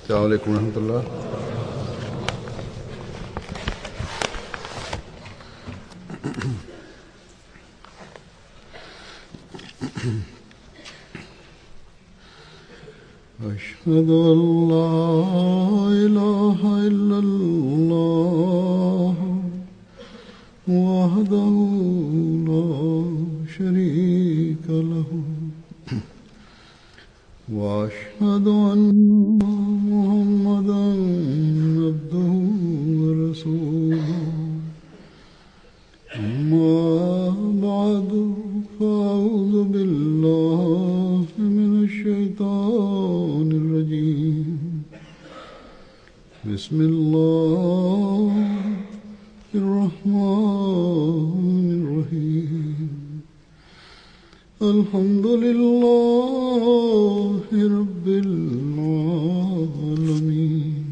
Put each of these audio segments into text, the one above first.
السلام عليكم ورحمة الله أشهد أن لا إله إلا الله وحده لا شريك له وأشهد أن محمدا عبده ورسوله أما بعد فأعوذ بالله من الشيطان الرجيم بسم الله الرحمن الرحيم الحمد لله رب العالمين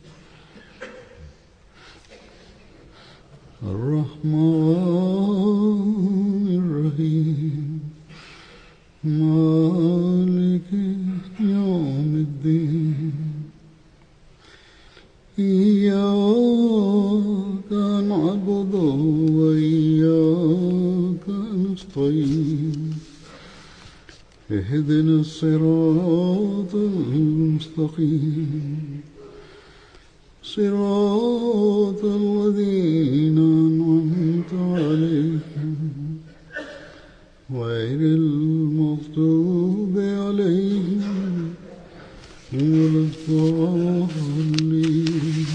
الرحمن الرحيم مالك يوم الدين إياك نعبد وإياك نستعين اهدنا الصراط المستقيم صراط الذين أنعمت عليهم غير المغضوب عليهم ولا الضالين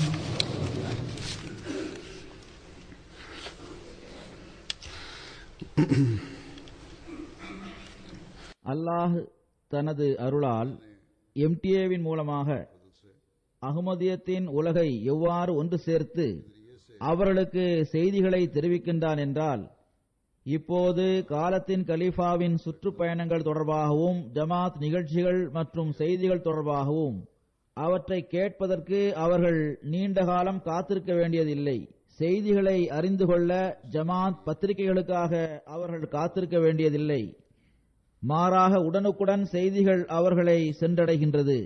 அல்லாஹ் தனது அருளால் எம்டிஏவின் மூலமாக அகமதியத்தின் உலகை எவ்வாறு ஒன்று சேர்த்து அவர்களுக்கு செய்திகளை தெரிவிக்கின்றான் என்றால் இப்போது காலத்தின் கலீஃபாவின் சுற்றுப்பயணங்கள் தொடர்பாகவும் ஜமாத் நிகழ்ச்சிகள் மற்றும் செய்திகள் தொடர்பாகவும் அவற்றை கேட்பதற்கு அவர்கள் நீண்ட காலம் காத்திருக்க வேண்டியதில்லை செய்திகளை அறிந்து கொள்ள ஜமாத் பத்திரிகைகளுக்காக அவர்கள் காத்திருக்க வேண்டியதில்லை மாறாக உடனுக்குடன் செய்திகள் அவர்களை சென்றடைகின்றது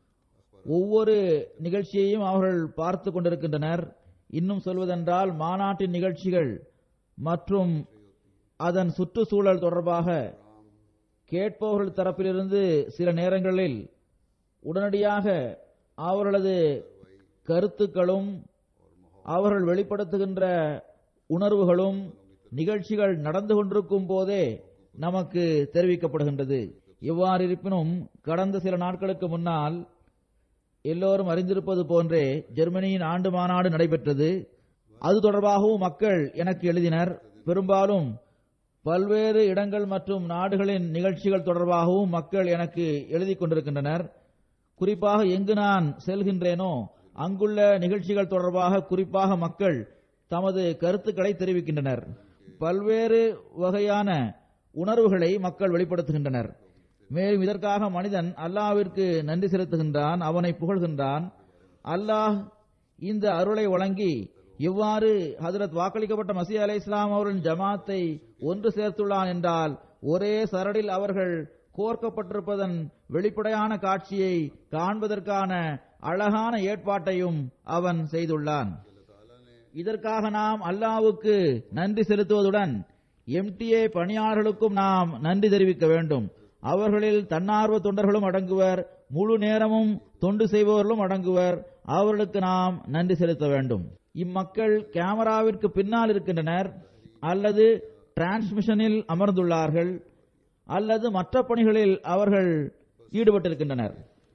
ஒவ்வொரு நிகழ்ச்சியையும் அவர்கள் பார்த்து கொண்டிருக்கின்றனர் இன்னும் சொல்வதென்றால் மாநாட்டின் நிகழ்ச்சிகள் மற்றும் அதன் சுற்றுச்சூழல் தொடர்பாக கேட்பவர்கள் தரப்பிலிருந்து சில நேரங்களில் உடனடியாக அவர்களது கருத்துக்களும் அவர்கள் வெளிப்படுத்துகின்ற உணர்வுகளும் நிகழ்ச்சிகள் நடந்து கொண்டிருக்கும் போதே நமக்கு தெரிவிக்கப்படுகின்றது எவ்வாறு இருப்பினும் கடந்த சில நாட்களுக்கு முன்னால் எல்லோரும் அறிந்திருப்பது போன்றே ஜெர்மனியின் ஆண்டு மாநாடு நடைபெற்றது அது தொடர்பாகவும் மக்கள் எனக்கு எழுதினர் பெரும்பாலும் பல்வேறு இடங்கள் மற்றும் நாடுகளின் நிகழ்ச்சிகள் தொடர்பாகவும் மக்கள் எனக்கு எழுதி கொண்டிருக்கின்றனர் குறிப்பாக எங்கு நான் செல்கின்றேனோ அங்குள்ள நிகழ்ச்சிகள் தொடர்பாக குறிப்பாக மக்கள் தமது கருத்துக்களை தெரிவிக்கின்றனர் பல்வேறு வகையான உணர்வுகளை மக்கள் வெளிப்படுத்துகின்றனர் மேலும் இதற்காக மனிதன் அல்லாவிற்கு நன்றி செலுத்துகின்றான் அவனை புகழ்கின்றான் அல்லாஹ் இந்த அருளை வழங்கி எவ்வாறு ஹதரத் வாக்களிக்கப்பட்ட மசீ அலை இஸ்லாம் அவர்களின் ஜமாத்தை ஒன்று சேர்த்துள்ளான் என்றால் ஒரே சரடில் அவர்கள் கோர்க்கப்பட்டிருப்பதன் வெளிப்படையான காட்சியை காண்பதற்கான அழகான ஏற்பாட்டையும் அவன் செய்துள்ளான் இதற்காக நாம் அல்லாவுக்கு நன்றி செலுத்துவதுடன் எம்டிஏ பணியாளர்களுக்கும் நாம் நன்றி தெரிவிக்க வேண்டும் அவர்களில் தன்னார்வ தொண்டர்களும் அடங்குவர் முழு நேரமும் தொண்டு செய்பவர்களும் அடங்குவர் அவர்களுக்கு நாம் நன்றி செலுத்த வேண்டும் இம்மக்கள் கேமராவிற்கு பின்னால் இருக்கின்றனர் அல்லது டிரான்ஸ்மிஷனில் அமர்ந்துள்ளார்கள் அல்லது மற்ற பணிகளில் அவர்கள் ஈடுபட்டிருக்கின்றனர்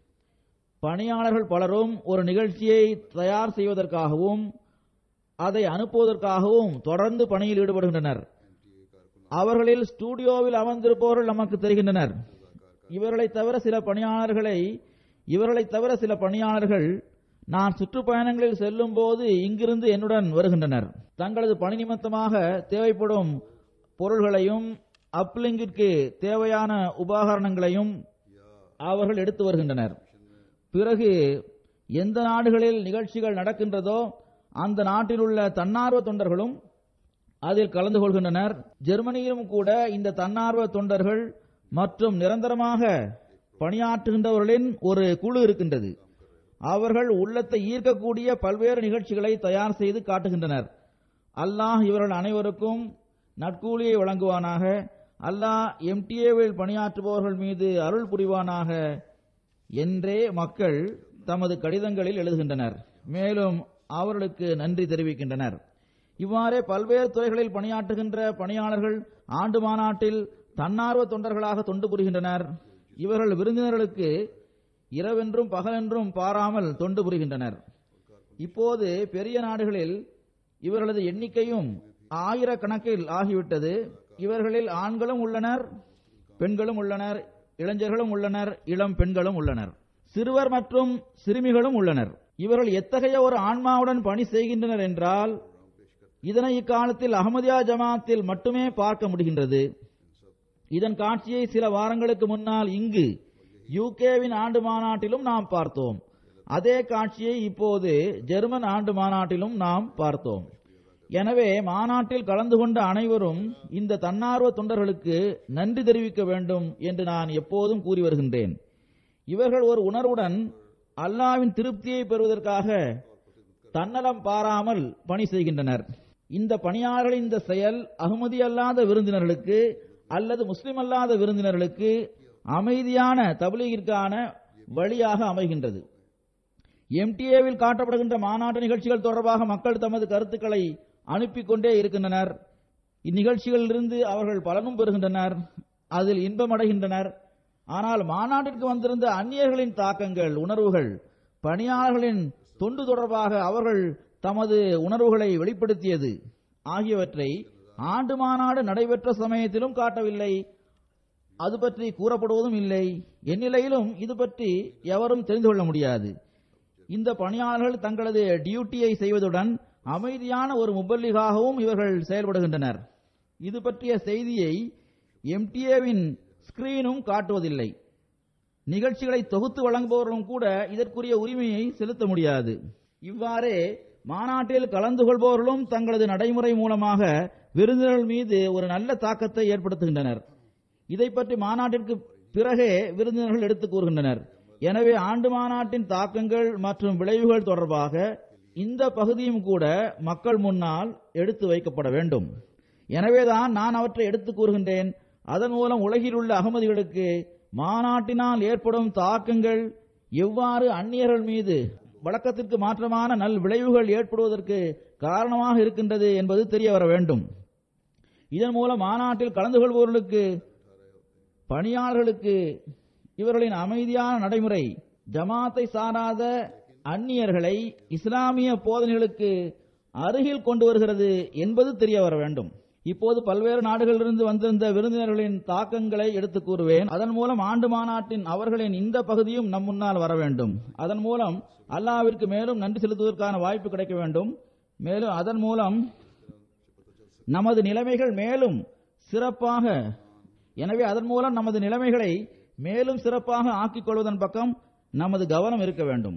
பணியாளர்கள் பலரும் ஒரு நிகழ்ச்சியை தயார் செய்வதற்காகவும் அதை அனுப்புவதற்காகவும் தொடர்ந்து பணியில் ஈடுபடுகின்றனர் அவர்களில் ஸ்டூடியோவில் அமர்ந்திருப்பவர்கள் நமக்கு தெரிகின்றனர் இவர்களை தவிர சில பணியாளர்களை இவர்களை தவிர சில பணியாளர்கள் நான் சுற்றுப்பயணங்களில் செல்லும் போது இங்கிருந்து என்னுடன் வருகின்றனர் தங்களது பணி நிமித்தமாக தேவைப்படும் பொருள்களையும் அப்லிங்கிற்கு தேவையான உபகரணங்களையும் அவர்கள் எடுத்து வருகின்றனர் பிறகு எந்த நாடுகளில் நிகழ்ச்சிகள் நடக்கின்றதோ அந்த நாட்டில் உள்ள தன்னார்வ தொண்டர்களும் அதில் கலந்து கொள்கின்றனர் ஜெர்மனியிலும் கூட இந்த தன்னார்வ தொண்டர்கள் மற்றும் நிரந்தரமாக பணியாற்றுகின்றவர்களின் ஒரு குழு இருக்கின்றது அவர்கள் உள்ளத்தை ஈர்க்கக்கூடிய பல்வேறு நிகழ்ச்சிகளை தயார் செய்து காட்டுகின்றனர் அல்லாஹ் இவர்கள் அனைவருக்கும் நட்கூலியை வழங்குவானாக அல்லாஹ் எம்டிஏவில் பணியாற்றுபவர்கள் மீது அருள் புரிவானாக என்றே மக்கள் தமது கடிதங்களில் எழுதுகின்றனர் மேலும் அவர்களுக்கு நன்றி தெரிவிக்கின்றனர் இவ்வாறே பல்வேறு துறைகளில் பணியாற்றுகின்ற பணியாளர்கள் ஆண்டு மாநாட்டில் தன்னார்வ தொண்டர்களாக தொண்டு புரிகின்றனர் இவர்கள் விருந்தினர்களுக்கு இரவென்றும் பகலென்றும் பாராமல் தொண்டு புரிகின்றனர் இப்போது பெரிய நாடுகளில் இவர்களது எண்ணிக்கையும் ஆயிரக்கணக்கில் ஆகிவிட்டது இவர்களில் ஆண்களும் உள்ளனர் பெண்களும் உள்ளனர் இளைஞர்களும் உள்ளனர் இளம் பெண்களும் உள்ளனர் சிறுவர் மற்றும் சிறுமிகளும் உள்ளனர் இவர்கள் எத்தகைய ஒரு ஆன்மாவுடன் பணி செய்கின்றனர் என்றால் இதனை இக்காலத்தில் அகமதியா ஜமாத்தில் மட்டுமே பார்க்க முடிகின்றது இதன் காட்சியை சில வாரங்களுக்கு முன்னால் இங்கு யூகேவின் ஆண்டு மாநாட்டிலும் நாம் பார்த்தோம் அதே காட்சியை இப்போது ஜெர்மன் ஆண்டு மாநாட்டிலும் நாம் பார்த்தோம் எனவே மாநாட்டில் கலந்து கொண்ட அனைவரும் இந்த தன்னார்வ தொண்டர்களுக்கு நன்றி தெரிவிக்க வேண்டும் என்று நான் எப்போதும் கூறி வருகின்றேன் இவர்கள் ஒரு உணர்வுடன் அல்லாவின் திருப்தியை பெறுவதற்காக தன்னலம் பாராமல் பணி செய்கின்றனர் இந்த பணியாளர்களின் இந்த செயல் அகமதி அல்லாத விருந்தினர்களுக்கு அல்லது முஸ்லிம் அல்லாத விருந்தினர்களுக்கு அமைதியான தபிலீகிற்கான வழியாக அமைகின்றது எம்டிஏவில் காட்டப்படுகின்ற மாநாட்டு நிகழ்ச்சிகள் தொடர்பாக மக்கள் தமது கருத்துக்களை அனுப்பிக் கொண்டே இருக்கின்றனர் இந்நிகழ்ச்சிகளிலிருந்து அவர்கள் பலனும் பெறுகின்றனர் அதில் இன்பமடைகின்றனர் ஆனால் மாநாட்டிற்கு வந்திருந்த அந்நியர்களின் தாக்கங்கள் உணர்வுகள் பணியாளர்களின் தொண்டு தொடர்பாக அவர்கள் தமது உணர்வுகளை வெளிப்படுத்தியது ஆகியவற்றை ஆண்டு மாநாடு நடைபெற்ற சமயத்திலும் காட்டவில்லை அது பற்றி கூறப்படுவதும் இல்லை எந்நிலையிலும் இது பற்றி எவரும் தெரிந்து கொள்ள முடியாது இந்த பணியாளர்கள் தங்களது டியூட்டியை செய்வதுடன் அமைதியான ஒரு முபல்லிகாகவும் இவர்கள் செயல்படுகின்றனர் இது பற்றிய செய்தியை எம்டிஏவின் ஸ்கிரீனும் காட்டுவதில்லை நிகழ்ச்சிகளை தொகுத்து வழங்குபவர்களும் கூட இதற்குரிய உரிமையை செலுத்த முடியாது இவ்வாறே மாநாட்டில் கலந்து கொள்பவர்களும் தங்களது நடைமுறை மூலமாக விருந்தினர்கள் மீது ஒரு நல்ல தாக்கத்தை ஏற்படுத்துகின்றனர் இதை பற்றி மாநாட்டிற்கு பிறகே விருந்தினர்கள் எடுத்துக் கூறுகின்றனர் எனவே ஆண்டு மாநாட்டின் தாக்கங்கள் மற்றும் விளைவுகள் தொடர்பாக இந்த பகுதியும் கூட மக்கள் முன்னால் எடுத்து வைக்கப்பட வேண்டும் எனவேதான் நான் அவற்றை எடுத்துக் கூறுகின்றேன் அதன் மூலம் உலகில் உள்ள அகமதிகளுக்கு மாநாட்டினால் ஏற்படும் தாக்கங்கள் எவ்வாறு அந்நியர்கள் மீது வழக்கத்திற்கு மாற்றமான நல் விளைவுகள் ஏற்படுவதற்கு காரணமாக இருக்கின்றது என்பது தெரிய வர வேண்டும் இதன் மூலம் மாநாட்டில் கலந்து கொள்பவர்களுக்கு பணியாளர்களுக்கு இவர்களின் அமைதியான நடைமுறை ஜமாத்தை சாராத அந்நியர்களை இஸ்லாமிய போதனைகளுக்கு அருகில் கொண்டு வருகிறது என்பது தெரிய வர வேண்டும் இப்போது பல்வேறு நாடுகளிலிருந்து வந்திருந்த விருந்தினர்களின் தாக்கங்களை எடுத்துக் கூறுவேன் அதன் மூலம் ஆண்டு மாநாட்டின் அவர்களின் இந்த பகுதியும் நம் முன்னால் வர வேண்டும் அதன் மூலம் அல்லாவிற்கு மேலும் நன்றி செலுத்துவதற்கான வாய்ப்பு கிடைக்க வேண்டும் மேலும் அதன் மூலம் நமது நிலைமைகள் மேலும் சிறப்பாக எனவே அதன் மூலம் நமது நிலைமைகளை மேலும் சிறப்பாக ஆக்கிக் கொள்வதன் பக்கம் நமது கவனம் இருக்க வேண்டும்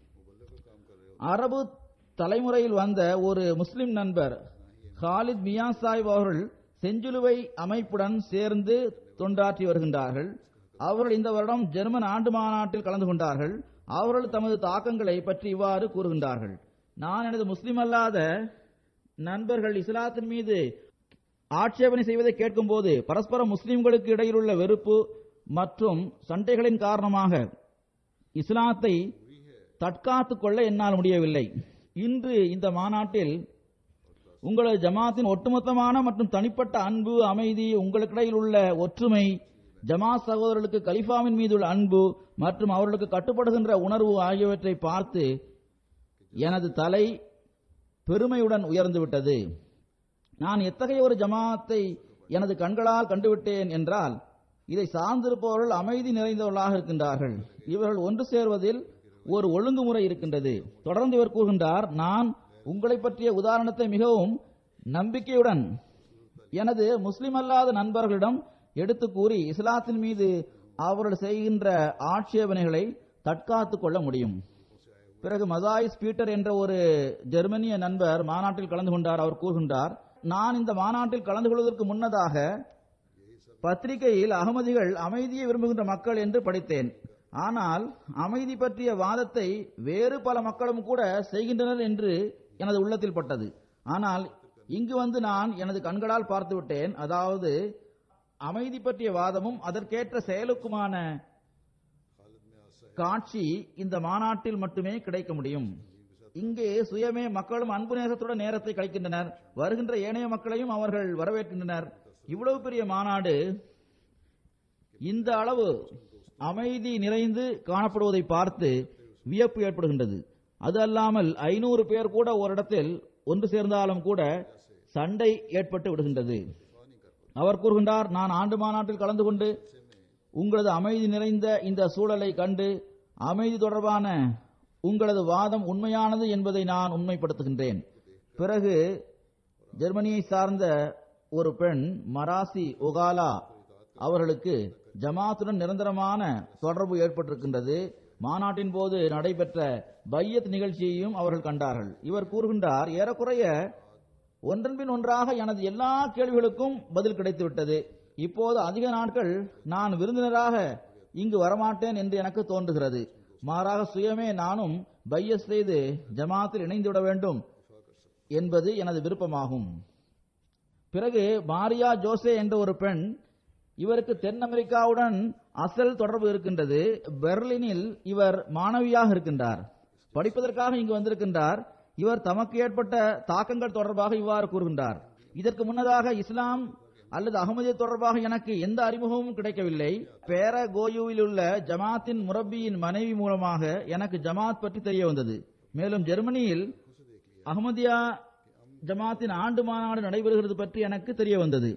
அரபு தலைமுறையில் வந்த ஒரு முஸ்லிம் நண்பர் ஹாலித் மியா சாஹிப் அவர்கள் செஞ்சிலுவை அமைப்புடன் சேர்ந்து தொண்டாற்றி வருகின்றார்கள் அவர்கள் இந்த வருடம் ஜெர்மன் ஆண்டு மாநாட்டில் கலந்து கொண்டார்கள் அவர்கள் தமது தாக்கங்களை பற்றி இவ்வாறு கூறுகின்றார்கள் நான் எனது முஸ்லிம் அல்லாத நண்பர்கள் இஸ்லாத்தின் மீது ஆட்சேபனை செய்வதை கேட்கும்போது பரஸ்பரம் முஸ்லிம்களுக்கு இடையில் உள்ள வெறுப்பு மற்றும் சண்டைகளின் காரணமாக இஸ்லாத்தை தற்காத்துக் கொள்ள என்னால் முடியவில்லை இன்று இந்த மாநாட்டில் உங்களது ஜமாத்தின் ஒட்டுமொத்தமான மற்றும் தனிப்பட்ட அன்பு அமைதி உங்களுக்கிடையில் உள்ள ஒற்றுமை ஜமாத் சகோதரர்களுக்கு கலிஃபாவின் மீது உள்ள அன்பு மற்றும் அவர்களுக்கு கட்டுப்படுகின்ற உணர்வு ஆகியவற்றை பார்த்து எனது தலை பெருமையுடன் உயர்ந்துவிட்டது நான் எத்தகைய ஒரு ஜமாத்தை எனது கண்களால் கண்டுவிட்டேன் என்றால் இதை சார்ந்திருப்பவர்கள் அமைதி நிறைந்தவர்களாக இருக்கின்றார்கள் இவர்கள் ஒன்று சேர்வதில் ஒரு ஒழுங்குமுறை இருக்கின்றது தொடர்ந்து இவர் கூறுகின்றார் நான் உங்களை பற்றிய உதாரணத்தை மிகவும் நம்பிக்கையுடன் எனது முஸ்லிம் அல்லாத நண்பர்களிடம் எடுத்து கூறி இஸ்லாத்தின் மீது அவர்கள் செய்கின்ற ஆட்சேபனைகளை தற்காத்துக் கொள்ள முடியும் பிறகு மசாயிஸ் பீட்டர் என்ற ஒரு ஜெர்மனிய நண்பர் மாநாட்டில் கலந்து கொண்டார் அவர் கூறுகின்றார் நான் இந்த மாநாட்டில் கலந்து கொள்வதற்கு முன்னதாக பத்திரிகையில் அகமதிகள் அமைதியை விரும்புகின்ற மக்கள் என்று படித்தேன் ஆனால் அமைதி பற்றிய வாதத்தை வேறு பல மக்களும் கூட செய்கின்றனர் என்று எனது உள்ளத்தில் பட்டது ஆனால் இங்கு வந்து நான் எனது கண்களால் பார்த்து விட்டேன் அதாவது அமைதி பற்றிய வாதமும் அதற்கேற்ற செயலுக்குமான காட்சி இந்த மாநாட்டில் மட்டுமே கிடைக்க முடியும் இங்கே சுயமே மக்களும் அன்பு நேசத்துடன் நேரத்தை கழிக்கின்றனர் வருகின்ற ஏனைய மக்களையும் அவர்கள் வரவேற்கின்றனர் இவ்வளவு பெரிய மாநாடு இந்த அளவு அமைதி நிறைந்து காணப்படுவதை பார்த்து வியப்பு ஏற்படுகின்றது அது அல்லாமல் ஐநூறு பேர் கூட ஓரிடத்தில் ஒன்று சேர்ந்தாலும் கூட சண்டை ஏற்பட்டு விடுகின்றது அவர் கூறுகின்றார் நான் ஆண்டு மாநாட்டில் கலந்து கொண்டு உங்களது அமைதி நிறைந்த இந்த சூழலை கண்டு அமைதி தொடர்பான உங்களது வாதம் உண்மையானது என்பதை நான் உண்மைப்படுத்துகின்றேன் பிறகு ஜெர்மனியை சார்ந்த ஒரு பெண் மராசி ஒகாலா அவர்களுக்கு ஜமாத்துடன் நிரந்தரமான தொடர்பு ஏற்பட்டிருக்கின்றது மாநாட்டின் போது நடைபெற்ற பையத் நிகழ்ச்சியையும் அவர்கள் கண்டார்கள் இவர் கூறுகின்றார் ஏறக்குறைய ஒன்றன்பின் ஒன்றாக எனது எல்லா கேள்விகளுக்கும் பதில் கிடைத்துவிட்டது இப்போது அதிக நாட்கள் நான் விருந்தினராக இங்கு வரமாட்டேன் என்று எனக்கு தோன்றுகிறது மாறாக சுயமே நானும் பையஸ் செய்து ஜமாத்தில் இணைந்துவிட வேண்டும் என்பது எனது விருப்பமாகும் பிறகு மாரியா ஜோசே என்ற ஒரு பெண் இவருக்கு தென் அமெரிக்காவுடன் அசல் தொடர்பு இருக்கின்றது பெர்லினில் இவர் மாணவியாக இருக்கின்றார் படிப்பதற்காக இங்கு வந்திருக்கின்றார் இவர் தமக்கு ஏற்பட்ட தாக்கங்கள் தொடர்பாக இவ்வாறு கூறுகின்றார் இதற்கு முன்னதாக இஸ்லாம் அல்லது அகமதிய தொடர்பாக எனக்கு எந்த அறிமுகமும் கிடைக்கவில்லை பேர கோயுவில் உள்ள ஜமாத்தின் முரப்பியின் மனைவி மூலமாக எனக்கு ஜமாத் பற்றி தெரிய வந்தது மேலும் ஜெர்மனியில் அகமதியா ஜமாத்தின் ஆண்டு மாநாடு நடைபெறுகிறது பற்றி எனக்கு தெரிய வந்தது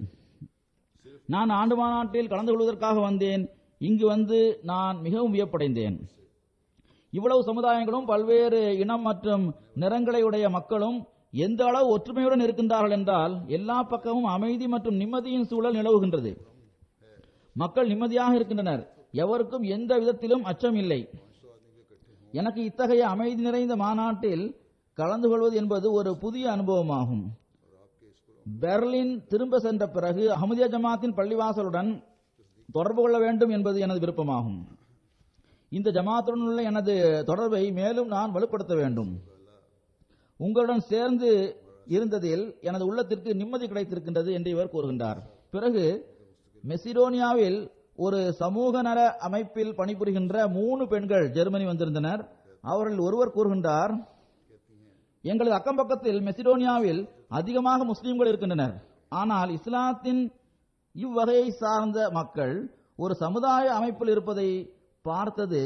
நான் ஆண்டு மாநாட்டில் கலந்து கொள்வதற்காக வந்தேன் இங்கு வந்து நான் மிகவும் வியப்படைந்தேன் இவ்வளவு சமுதாயங்களும் பல்வேறு இனம் மற்றும் நிறங்களை உடைய மக்களும் எந்த அளவு ஒற்றுமையுடன் இருக்கின்றார்கள் என்றால் எல்லா பக்கமும் அமைதி மற்றும் நிம்மதியின் சூழல் நிலவுகின்றது மக்கள் நிம்மதியாக இருக்கின்றனர் எவருக்கும் எந்த விதத்திலும் அச்சம் இல்லை எனக்கு இத்தகைய அமைதி நிறைந்த மாநாட்டில் கலந்து கொள்வது என்பது ஒரு புதிய அனுபவமாகும் பெர்லின் திரும்ப சென்ற பிறகு அஹமதியா ஜமாத்தின் பள்ளிவாசலுடன் தொடர்பு கொள்ள வேண்டும் என்பது எனது விருப்பமாகும் இந்த ஜமாத்துடன் உள்ள எனது தொடர்பை மேலும் நான் வலுப்படுத்த வேண்டும் உங்களுடன் சேர்ந்து இருந்ததில் எனது உள்ளத்திற்கு நிம்மதி கிடைத்திருக்கின்றது என்று இவர் கூறுகின்றார் பிறகு மெசிடோனியாவில் ஒரு சமூக நல அமைப்பில் பணிபுரிகின்ற மூணு பெண்கள் ஜெர்மனி வந்திருந்தனர் அவர்கள் ஒருவர் கூறுகின்றார் எங்களது அக்கம் பக்கத்தில் மெசிடோனியாவில் அதிகமாக முஸ்லிம்கள் இருக்கின்றனர் ஆனால் இஸ்லாத்தின் இவ்வகையை சார்ந்த மக்கள் ஒரு சமுதாய அமைப்பில் இருப்பதை பார்த்தது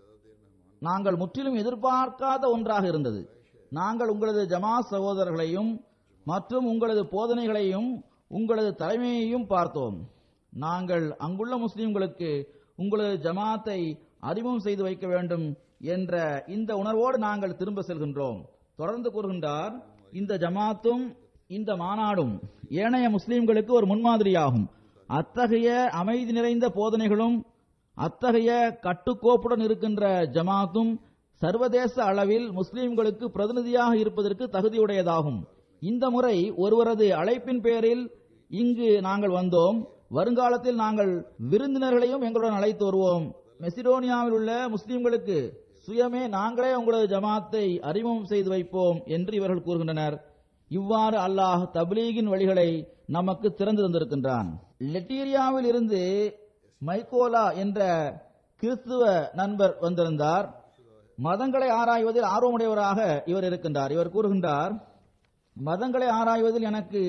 நாங்கள் முற்றிலும் எதிர்பார்க்காத ஒன்றாக இருந்தது நாங்கள் உங்களது ஜமாத் சகோதரர்களையும் மற்றும் உங்களது போதனைகளையும் உங்களது தலைமையையும் பார்த்தோம் நாங்கள் அங்குள்ள முஸ்லிம்களுக்கு உங்களது ஜமாத்தை அறிமுகம் செய்து வைக்க வேண்டும் என்ற இந்த உணர்வோடு நாங்கள் திரும்ப செல்கின்றோம் தொடர்ந்து கூறுகின்றார் இந்த ஜமாத்தும் இந்த மாநாடும் ஏனைய முஸ்லிம்களுக்கு ஒரு முன்மாதிரியாகும் அத்தகைய அமைதி நிறைந்த போதனைகளும் அத்தகைய கட்டுக்கோப்புடன் இருக்கின்ற ஜமாத்தும் சர்வதேச அளவில் முஸ்லிம்களுக்கு பிரதிநிதியாக இருப்பதற்கு தகுதியுடையதாகும் இந்த முறை ஒருவரது அழைப்பின் பேரில் இங்கு நாங்கள் வந்தோம் வருங்காலத்தில் நாங்கள் விருந்தினர்களையும் எங்களுடன் அழைத்து வருவோம் மெசிடோனியாவில் உள்ள முஸ்லிம்களுக்கு சுயமே நாங்களே உங்களது ஜமாத்தை அறிமுகம் செய்து வைப்போம் என்று இவர்கள் கூறுகின்றனர் இவ்வாறு அல்லாஹ் தப்லீகின் வழிகளை நமக்கு திறந்து தந்திருக்கின்றான் லெட்டீரியாவில் இருந்து மைக்கோலா என்ற கிறிஸ்துவ நண்பர் வந்திருந்தார் மதங்களை ஆராய்வதில் ஆர்வமுடையவராக இவர் இருக்கின்றார் இவர் கூறுகின்றார் மதங்களை ஆராய்வதில் எனக்கு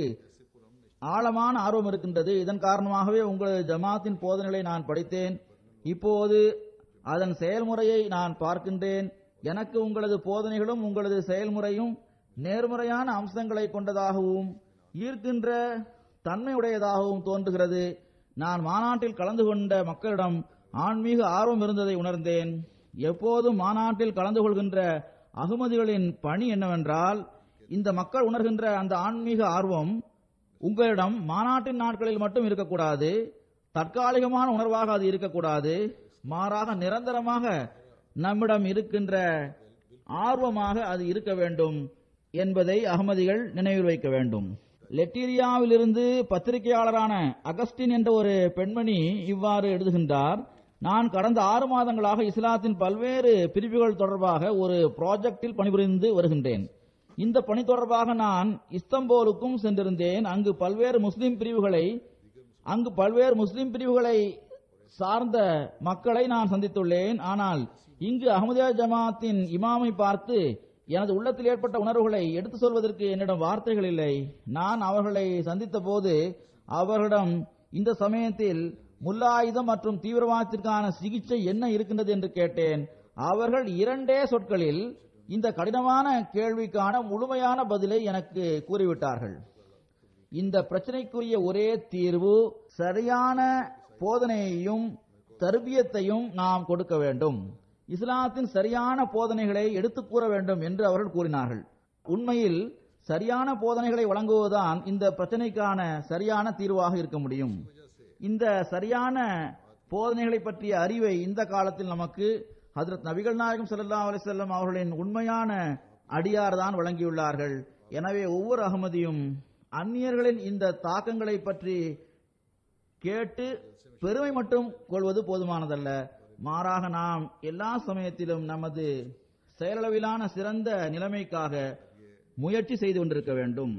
ஆழமான ஆர்வம் இருக்கின்றது இதன் காரணமாகவே உங்களது ஜமாத்தின் போதனைகளை நான் படித்தேன் இப்போது அதன் செயல்முறையை நான் பார்க்கின்றேன் எனக்கு உங்களது போதனைகளும் உங்களது செயல்முறையும் நேர்முறையான அம்சங்களை கொண்டதாகவும் ஈர்க்கின்ற தன்மையுடையதாகவும் தோன்றுகிறது நான் மாநாட்டில் கலந்து கொண்ட மக்களிடம் ஆன்மீக ஆர்வம் இருந்ததை உணர்ந்தேன் எப்போதும் மாநாட்டில் கலந்து கொள்கின்ற அகமதிகளின் பணி என்னவென்றால் இந்த மக்கள் உணர்கின்ற அந்த ஆன்மீக ஆர்வம் உங்களிடம் மாநாட்டின் நாட்களில் மட்டும் இருக்கக்கூடாது தற்காலிகமான உணர்வாக அது இருக்கக்கூடாது மாறாக நிரந்தரமாக நம்மிடம் இருக்கின்ற ஆர்வமாக அது இருக்க வேண்டும் என்பதை அகமதிகள் நினைவில் வைக்க வேண்டும் லெட்டீரியாவிலிருந்து பத்திரிகையாளரான அகஸ்டின் என்ற ஒரு பெண்மணி இவ்வாறு எழுதுகின்றார் நான் கடந்த ஆறு மாதங்களாக இஸ்லாத்தின் பல்வேறு பிரிவுகள் தொடர்பாக ஒரு ப்ராஜெக்டில் பணிபுரிந்து வருகின்றேன் இந்த பணி தொடர்பாக நான் இஸ்தம்போலுக்கும் சென்றிருந்தேன் அங்கு பல்வேறு முஸ்லிம் பிரிவுகளை அங்கு பல்வேறு முஸ்லிம் பிரிவுகளை சார்ந்த மக்களை நான் சந்தித்துள்ளேன் ஆனால் இங்கு அகமதியா ஜமாத்தின் இமாமை பார்த்து எனது உள்ளத்தில் ஏற்பட்ட உணர்வுகளை எடுத்து சொல்வதற்கு என்னிடம் வார்த்தைகள் இல்லை நான் அவர்களை சந்தித்த போது அவர்களிடம் இந்த சமயத்தில் முல்லாயுதம் மற்றும் தீவிரவாதத்திற்கான சிகிச்சை என்ன இருக்கின்றது என்று கேட்டேன் அவர்கள் இரண்டே சொற்களில் இந்த கடினமான கேள்விக்கான முழுமையான பதிலை எனக்கு கூறிவிட்டார்கள் இந்த பிரச்சனைக்குரிய ஒரே தீர்வு சரியான போதனையையும் தர்பியத்தையும் நாம் கொடுக்க வேண்டும் இஸ்லாத்தின் சரியான போதனைகளை எடுத்துக் கூற வேண்டும் என்று அவர்கள் கூறினார்கள் உண்மையில் சரியான போதனைகளை வழங்குவதுதான் இந்த பிரச்சனைக்கான சரியான தீர்வாக இருக்க முடியும் இந்த சரியான போதனைகளை பற்றிய அறிவை இந்த காலத்தில் நமக்கு ஹஜரத் நபிகள் நாயகம் ஸல்லல்லாஹு அலைஹி வஸல்லம் அவர்களின் உண்மையான அடியார் தான் வழங்கியுள்ளார்கள் எனவே ஒவ்வொரு அகமதியும் அந்நியர்களின் இந்த தாக்கங்களை பற்றி கேட்டு பெருமை மட்டும் கொள்வது போதுமானதல்ல மாறாக நாம் எல்லா சமயத்திலும் நமது செயலளவிலான சிறந்த நிலைமைக்காக முயற்சி செய்து கொண்டிருக்க வேண்டும்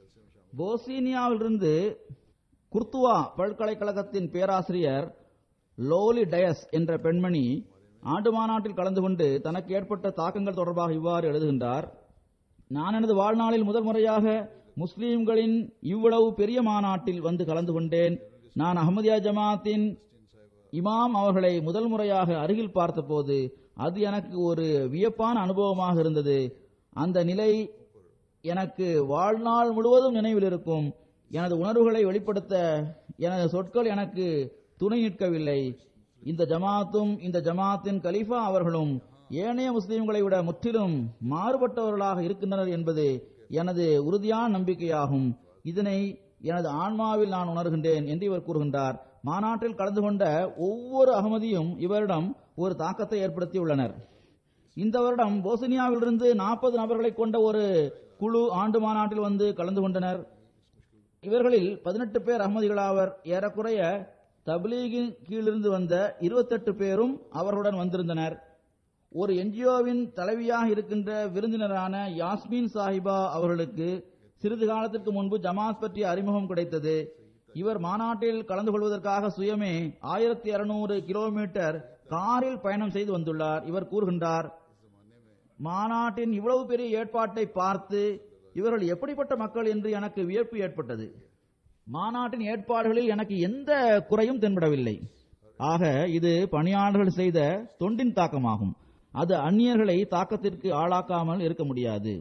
போசீனியாவிலிருந்து குர்துவா பல்கலைக்கழகத்தின் பேராசிரியர் லோலி டயஸ் என்ற பெண்மணி ஆண்டு மாநாட்டில் கலந்து கொண்டு தனக்கு ஏற்பட்ட தாக்கங்கள் தொடர்பாக இவ்வாறு எழுதுகின்றார் நான் எனது வாழ்நாளில் முதல் முறையாக முஸ்லீம்களின் இவ்வளவு பெரிய மாநாட்டில் வந்து கலந்து கொண்டேன் நான் அஹமதியா ஜமாத்தின் இமாம் அவர்களை முதல் முறையாக அருகில் பார்த்தபோது அது எனக்கு ஒரு வியப்பான அனுபவமாக இருந்தது அந்த நிலை எனக்கு வாழ்நாள் முழுவதும் நினைவில் இருக்கும் எனது உணர்வுகளை வெளிப்படுத்த எனது சொற்கள் எனக்கு துணை நிற்கவில்லை இந்த ஜமாத்தும் இந்த ஜமாத்தின் கலீஃபா அவர்களும் ஏனைய முஸ்லிம்களை விட முற்றிலும் மாறுபட்டவர்களாக இருக்கின்றனர் என்பது எனது உறுதியான நம்பிக்கையாகும் இதனை எனது ஆன்மாவில் நான் உணர்கின்றேன் என்று இவர் கூறுகின்றார் மாநாட்டில் கலந்து கொண்ட ஒவ்வொரு அகமதியும் இவரிடம் ஒரு தாக்கத்தை ஏற்படுத்தியுள்ளனர் இந்த வருடம் போஸ்னியாவிலிருந்து நாற்பது நபர்களை கொண்ட ஒரு குழு ஆண்டு மாநாட்டில் வந்து கலந்து கொண்டனர் இவர்களில் பதினெட்டு பேர் அகமதிகளாவர் ஏறக்குறைய தப்லீகின் கீழிருந்து வந்த இருபத்தெட்டு பேரும் அவர்களுடன் வந்திருந்தனர் ஒரு என்ஜிஓவின் தலைவியாக இருக்கின்ற விருந்தினரான யாஸ்மின் சாஹிபா அவர்களுக்கு சிறிது காலத்திற்கு முன்பு ஜமாத் பற்றிய அறிமுகம் கிடைத்தது இவர் மாநாட்டில் கலந்து கொள்வதற்காக சுயமே ஆயிரத்தி இருநூறு கிலோமீட்டர் காரில் பயணம் செய்து வந்துள்ளார் இவர் கூறுகின்றார் மாநாட்டின் இவ்வளவு பெரிய ஏற்பாட்டை பார்த்து இவர்கள் எப்படிப்பட்ட மக்கள் என்று எனக்கு வியப்பு ஏற்பட்டது மாநாட்டின் ஏற்பாடுகளில் எனக்கு எந்த குறையும் தென்படவில்லை ஆக இது பணியாளர்கள் செய்த தொண்டின் தாக்கமாகும் அது அந்நியர்களை தாக்கத்திற்கு ஆளாக்காமல் இருக்க முடியாது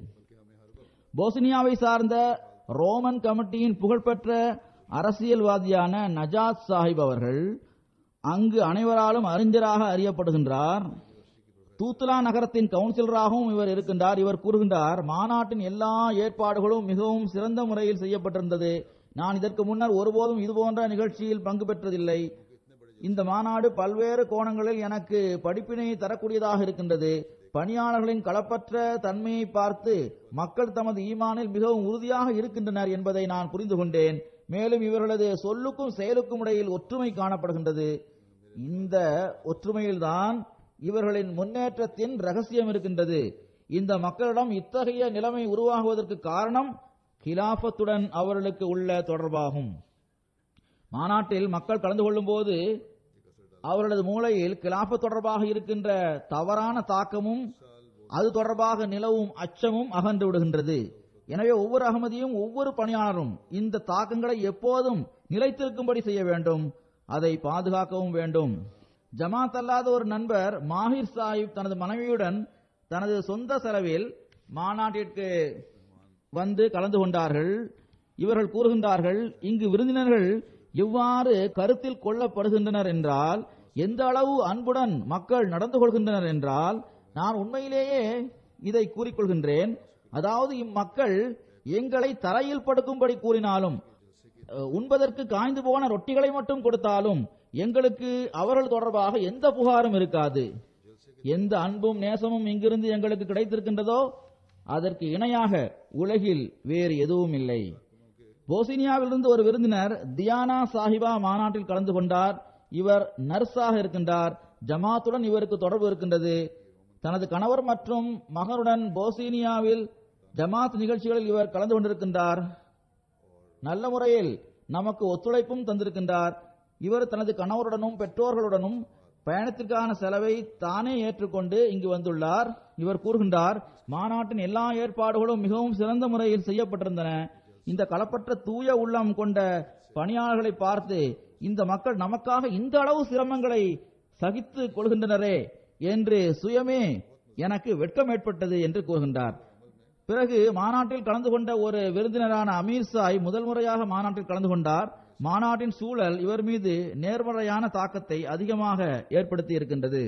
போஸ்னியாவை சார்ந்த ரோமன் கமிட்டியின் புகழ்பெற்ற அரசியல்வாதியான நஜாத் சாஹிப் அவர்கள் அங்கு அனைவராலும் அறிஞராக அறியப்படுகின்றார் தூத்துலா நகரத்தின் கவுன்சிலராகவும் இவர் இருக்கின்றார் இவர் கூறுகின்றார் மாநாட்டின் எல்லா ஏற்பாடுகளும் மிகவும் சிறந்த முறையில் செய்யப்பட்டிருந்தது நான் இதற்கு முன்னர் ஒருபோதும் இதுபோன்ற நிகழ்ச்சியில் பங்கு பெற்றதில்லை இந்த மாநாடு பல்வேறு கோணங்களில் எனக்கு படிப்பினை தரக்கூடியதாக இருக்கின்றது பணியாளர்களின் களப்பற்ற தன்மையை பார்த்து மக்கள் தமது ஈமானில் மிகவும் உறுதியாக இருக்கின்றனர் என்பதை நான் புரிந்து கொண்டேன் மேலும் இவர்களது சொல்லுக்கும் செயலுக்கும் இடையில் ஒற்றுமை காணப்படுகின்றது இந்த ஒற்றுமையில்தான் இவர்களின் முன்னேற்றத்தின் ரகசியம் இருக்கின்றது இந்த மக்களிடம் இத்தகைய நிலைமை உருவாகுவதற்கு காரணம் கிலாபத்துடன் அவர்களுக்கு உள்ள தொடர்பாகும் மாநாட்டில் மக்கள் கலந்து கொள்ளும் போது அவர்களது மூளையில் கிலாபத் தொடர்பாக இருக்கின்ற தவறான தாக்கமும் அது தொடர்பாக நிலவும் அச்சமும் அகன்று விடுகின்றது எனவே ஒவ்வொரு அகமதியும் ஒவ்வொரு பணியாளரும் இந்த தாக்கங்களை எப்போதும் நிலைத்திருக்கும்படி செய்ய வேண்டும் அதை பாதுகாக்கவும் வேண்டும் ஜமாத் அல்லாத ஒரு நண்பர் மாஹிர் சாஹிப் தனது மனைவியுடன் தனது சொந்த செலவில் மாநாட்டிற்கு வந்து கலந்து கொண்டார்கள் இவர்கள் கூறுகின்றார்கள் இங்கு விருந்தினர்கள் எவ்வாறு கருத்தில் கொள்ளப்படுகின்றனர் என்றால் எந்த அளவு அன்புடன் மக்கள் நடந்து கொள்கின்றனர் என்றால் நான் உண்மையிலேயே இதை கூறிக்கொள்கின்றேன் அதாவது இம்மக்கள் எங்களை தரையில் படுக்கும்படி கூறினாலும் அஹ், உண்பதற்கு காய்ந்து போன ரொட்டிகளை மட்டும் கொடுத்தாலும் எங்களுக்கு அவர்கள் தொடர்பாக எந்த புகாரும் இருக்காது எந்த அன்பும் நேசமும் இங்கிருந்து எங்களுக்கு கிடைத்திருக்கின்றதோ அதற்கு இணையாக உலகில் வேறு எதுவும் இல்லை போசினியாவிலிருந்து ஒரு விருந்தினர் தியானா சாஹிபா மாநாட்டில் கலந்து கொண்டார் இவர் நர்ஸாக இருக்கின்றார் ஜமாத்துடன் இவருக்கு தொடர்பு இருக்கின்றது தனது கணவர் மற்றும் மகனுடன் போசீனியாவில் ஜமாத் நிகழ்ச்சிகளில் இவர் கலந்து கொண்டிருக்கின்றார் நல்ல முறையில் நமக்கு ஒத்துழைப்பும் தந்திருக்கின்றார் இவர் தனது கணவருடனும் பெற்றோர்களுடனும் பயணத்திற்கான செலவை தானே ஏற்றுக்கொண்டு இங்கு வந்துள்ளார் இவர் கூறுகின்றார் மாநாட்டின் எல்லா ஏற்பாடுகளும் மிகவும் சிறந்த முறையில் செய்யப்பட்டிருந்தன இந்த களப்பற்ற தூய உள்ளம் கொண்ட பணியாளர்களை பார்த்து இந்த மக்கள் நமக்காக இந்த அளவு சிரமங்களை சகித்து கொள்கின்றனரே என்று சுயமே எனக்கு வெட்கம் ஏற்பட்டது என்று கூறுகின்றார் பிறகு மாநாட்டில் கலந்து கொண்ட ஒரு விருந்தினரான அமீர் சாய் முதல் முறையாக மாநாட்டில் கலந்து கொண்டார் மாநாட்டின் சூழல் இவர் மீது நேர்மறையான தாக்கத்தை அதிகமாக ஏற்படுத்தி இருக்கின்றது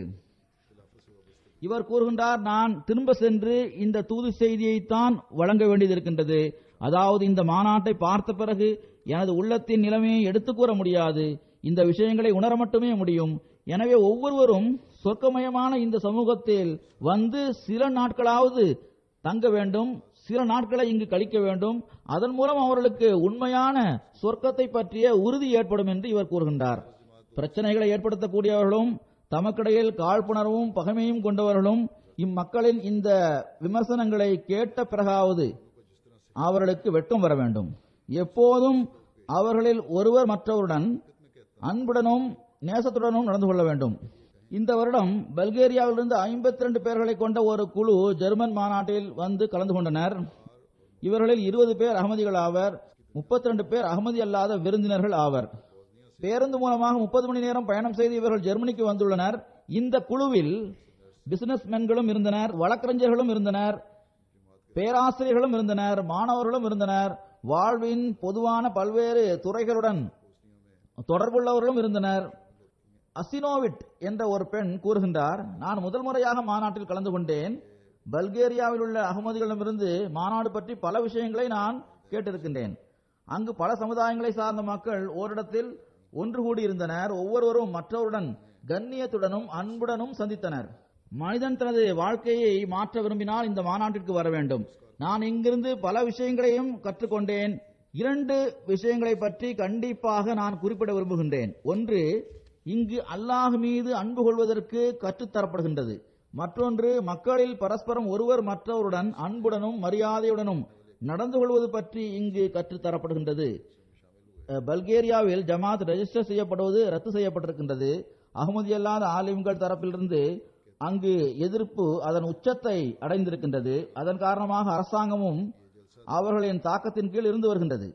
இவர் கூறுகின்றார் நான் திரும்ப சென்று இந்த தூது செய்தியைத்தான் வழங்க வேண்டியது இருக்கின்றது அதாவது இந்த மாநாட்டை பார்த்த பிறகு எனது உள்ளத்தின் நிலைமையை எடுத்துக் கூற முடியாது இந்த விஷயங்களை உணர மட்டுமே முடியும் எனவே ஒவ்வொருவரும் சொர்க்கமயமான இந்த சமூகத்தில் வந்து சில நாட்களாவது தங்க வேண்டும் சில நாட்களை இங்கு கழிக்க வேண்டும் அதன் மூலம் அவர்களுக்கு உண்மையான சொர்க்கத்தை பற்றிய உறுதி ஏற்படும் என்று இவர் கூறுகின்றார் பிரச்சனைகளை ஏற்படுத்தக்கூடியவர்களும் தமக்கிடையில் காழ்ப்புணர்வும் பகைமையும் கொண்டவர்களும் இம்மக்களின் இந்த விமர்சனங்களை கேட்ட பிறகாவது அவர்களுக்கு வெட்கம் வர வேண்டும் எப்போதும் அவர்களில் ஒருவர் மற்றவருடன் அன்புடனும் நேசத்துடனும் நடந்து கொள்ள வேண்டும் இந்த வருடம் பல்கேரியாவிலிருந்து ஐம்பத்தி ரெண்டு பேர்களை கொண்ட ஒரு குழு ஜெர்மன் மாநாட்டில் வந்து கலந்து கொண்டனர் இவர்களில் இருபது பேர் அகமதிகள் ஆவர் முப்பத்தி ரெண்டு பேர் அகமதி அல்லாத விருந்தினர்கள் ஆவர் பேருந்து மூலமாக முப்பது மணி நேரம் பயணம் செய்து இவர்கள் ஜெர்மனிக்கு வந்துள்ளனர் இந்த குழுவில் பிசினஸ் மென்களும் இருந்தனர் வழக்கறிஞர்களும் இருந்தனர் பேராசிரியர்களும் இருந்தனர் மாணவர்களும் இருந்தனர் வாழ்வின் பொதுவான பல்வேறு துறைகளுடன் தொடர்புள்ளவர்களும் இருந்தனர் அசினோவிட் என்ற ஒரு பெண் கூறுகின்றார் நான் முதல் முறையாக மாநாட்டில் கலந்து கொண்டேன் பல்கேரியாவில் உள்ள அகமதிகளிடமிருந்து மாநாடு பற்றி பல விஷயங்களை நான் கேட்டிருக்கின்றேன் அங்கு பல சமுதாயங்களை சார்ந்த மக்கள் ஓரிடத்தில் ஒன்று கூடியிருந்தனர் ஒவ்வொருவரும் மற்றவருடன் கண்ணியத்துடனும் அன்புடனும் சந்தித்தனர் மனிதன் தனது வாழ்க்கையை மாற்ற விரும்பினால் இந்த மாநாட்டிற்கு வர வேண்டும் நான் இங்கிருந்து பல விஷயங்களையும் கற்றுக்கொண்டேன் இரண்டு விஷயங்களை பற்றி கண்டிப்பாக நான் குறிப்பிட விரும்புகின்றேன் ஒன்று இங்கு அல்லாஹ் மீது அன்பு கொள்வதற்கு கற்றுத்தரப்படுகின்றது மற்றொன்று மக்களில் பரஸ்பரம் ஒருவர் மற்றவருடன் அன்புடனும் மரியாதையுடனும் நடந்து கொள்வது பற்றி இங்கு கற்றுத்தரப்படுகின்றது அஹ், பல்கேரியாவில் ஜமாத் ரெஜிஸ்டர் செய்யப்படுவது ரத்து செய்யப்பட்டிருக்கின்றது அகமதி அல்லாத ஆலிம்கள் தரப்பிலிருந்து அங்கு எதிர்ப்பு அதன் உச்சத்தை அடைந்திருக்கின்றது அதன் காரணமாக அரசாங்கமும் அவர்களின் தாக்கத்தின் கீழ் இருந்து வருகின்றது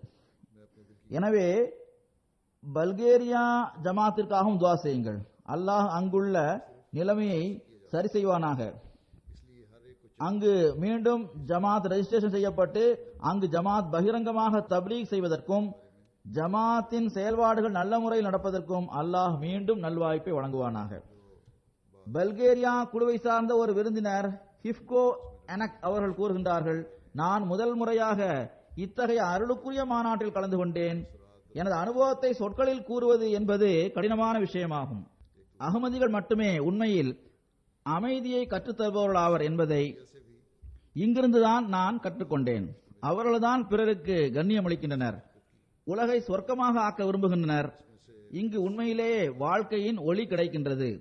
எனவே பல்கேரியா ஜமாத்திற்காகவும் துவா செய்யுங்கள் அல்லாஹ் அங்குள்ள நிலைமையை சரி செய்வானாக அங்கு மீண்டும் ஜமாத் ரெஜிஸ்ட்ரேஷன் செய்யப்பட்டு அங்கு ஜமாத் பகிரங்கமாக தப்லீக் செய்வதற்கும் ஜமாத்தின் செயல்பாடுகள் நல்ல முறையில் நடப்பதற்கும் அல்லாஹ் மீண்டும் நல்வாய்ப்பை வழங்குவானாக பல்கேரியா குழுவை சார்ந்த ஒரு விருந்தினர் ஹிப்கோ எனக் அவர்கள் கூறுகின்றார்கள் நான் முதல் முறையாக இத்தகைய அருளுக்குரிய மாநாட்டில் கலந்து கொண்டேன் எனது அனுபவத்தை சொற்களில் கூறுவது என்பது கடினமான விஷயமாகும் அகமதிகள் மட்டுமே உண்மையில் அமைதியை கற்றுத்தருபவர்கள் ஆவர் என்பதை இங்கிருந்துதான் நான் கற்றுக்கொண்டேன் அவர்கள்தான் பிறருக்கு கண்ணியம் அளிக்கின்றனர் உலகை சொர்க்கமாக ஆக்க விரும்புகின்றனர் இங்கு உண்மையிலேயே வாழ்க்கையின் ஒளி கிடைக்கின்றது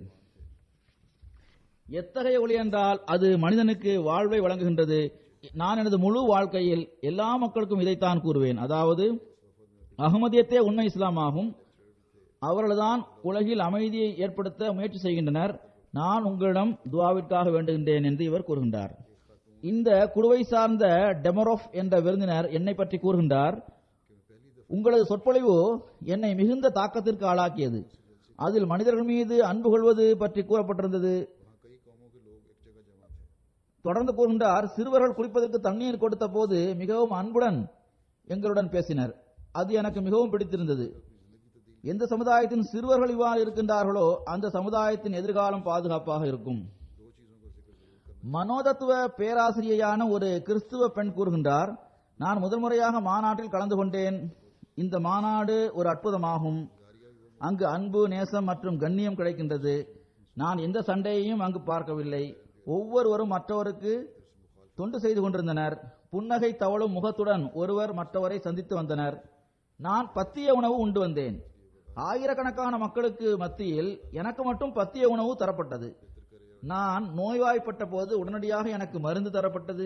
எத்தகைய ஒளி என்றால் அது மனிதனுக்கு வாழ்வை வழங்குகின்றது நான் எனது முழு வாழ்க்கையில் எல்லா மக்களுக்கும் இதைத்தான் கூறுவேன் அதாவது அகமதியத்தே உண்மை இஸ்லாமாகும் அவர்கள்தான் உலகில் அமைதியை ஏற்படுத்த முயற்சி செய்கின்றனர் நான் உங்களிடம் துவாவிற்காக வேண்டுகின்றேன் என்று இவர் கூறுகின்றார் இந்த குழுவை சார்ந்த டெமரோஃப் என்ற விருந்தினர் என்னை பற்றி கூறுகின்றார் உங்களது சொற்பொழிவு என்னை மிகுந்த தாக்கத்திற்கு ஆளாக்கியது அதில் மனிதர்கள் மீது அன்பு கொள்வது பற்றி கூறப்பட்டிருந்தது தொடர்ந்து கூறுகின்றார் சிறுவர்கள் குளிப்பதற்கு தண்ணீர் கொடுத்த போது மிகவும் அன்புடன் எங்களுடன் பேசினர் அது எனக்கு மிகவும் பிடித்திருந்தது எந்த சமுதாயத்தின் சிறுவர்கள் இவ்வாறு இருக்கின்றார்களோ அந்த சமுதாயத்தின் எதிர்காலம் பாதுகாப்பாக இருக்கும் மனோதத்துவ பேராசிரியையான ஒரு கிறிஸ்துவ பெண் கூறுகின்றார் நான் முதல் முறையாக மாநாட்டில் கலந்து கொண்டேன் இந்த மாநாடு ஒரு அற்புதமாகும் அங்கு அன்பு நேசம் மற்றும் கண்ணியம் கிடைக்கின்றது நான் எந்த சண்டையையும் அங்கு பார்க்கவில்லை ஒவ்வொருவரும் மற்றவருக்கு தொண்டு செய்து கொண்டிருந்தனர் புன்னகை தவழும் முகத்துடன் ஒருவர் மற்றவரை சந்தித்து வந்தனர் நான் பத்திய உணவு உண்டு வந்தேன் ஆயிரக்கணக்கான மக்களுக்கு மத்தியில் எனக்கு மட்டும் பத்திய உணவு தரப்பட்டது நான் நோய்வாய்ப்பட்ட போது உடனடியாக எனக்கு மருந்து தரப்பட்டது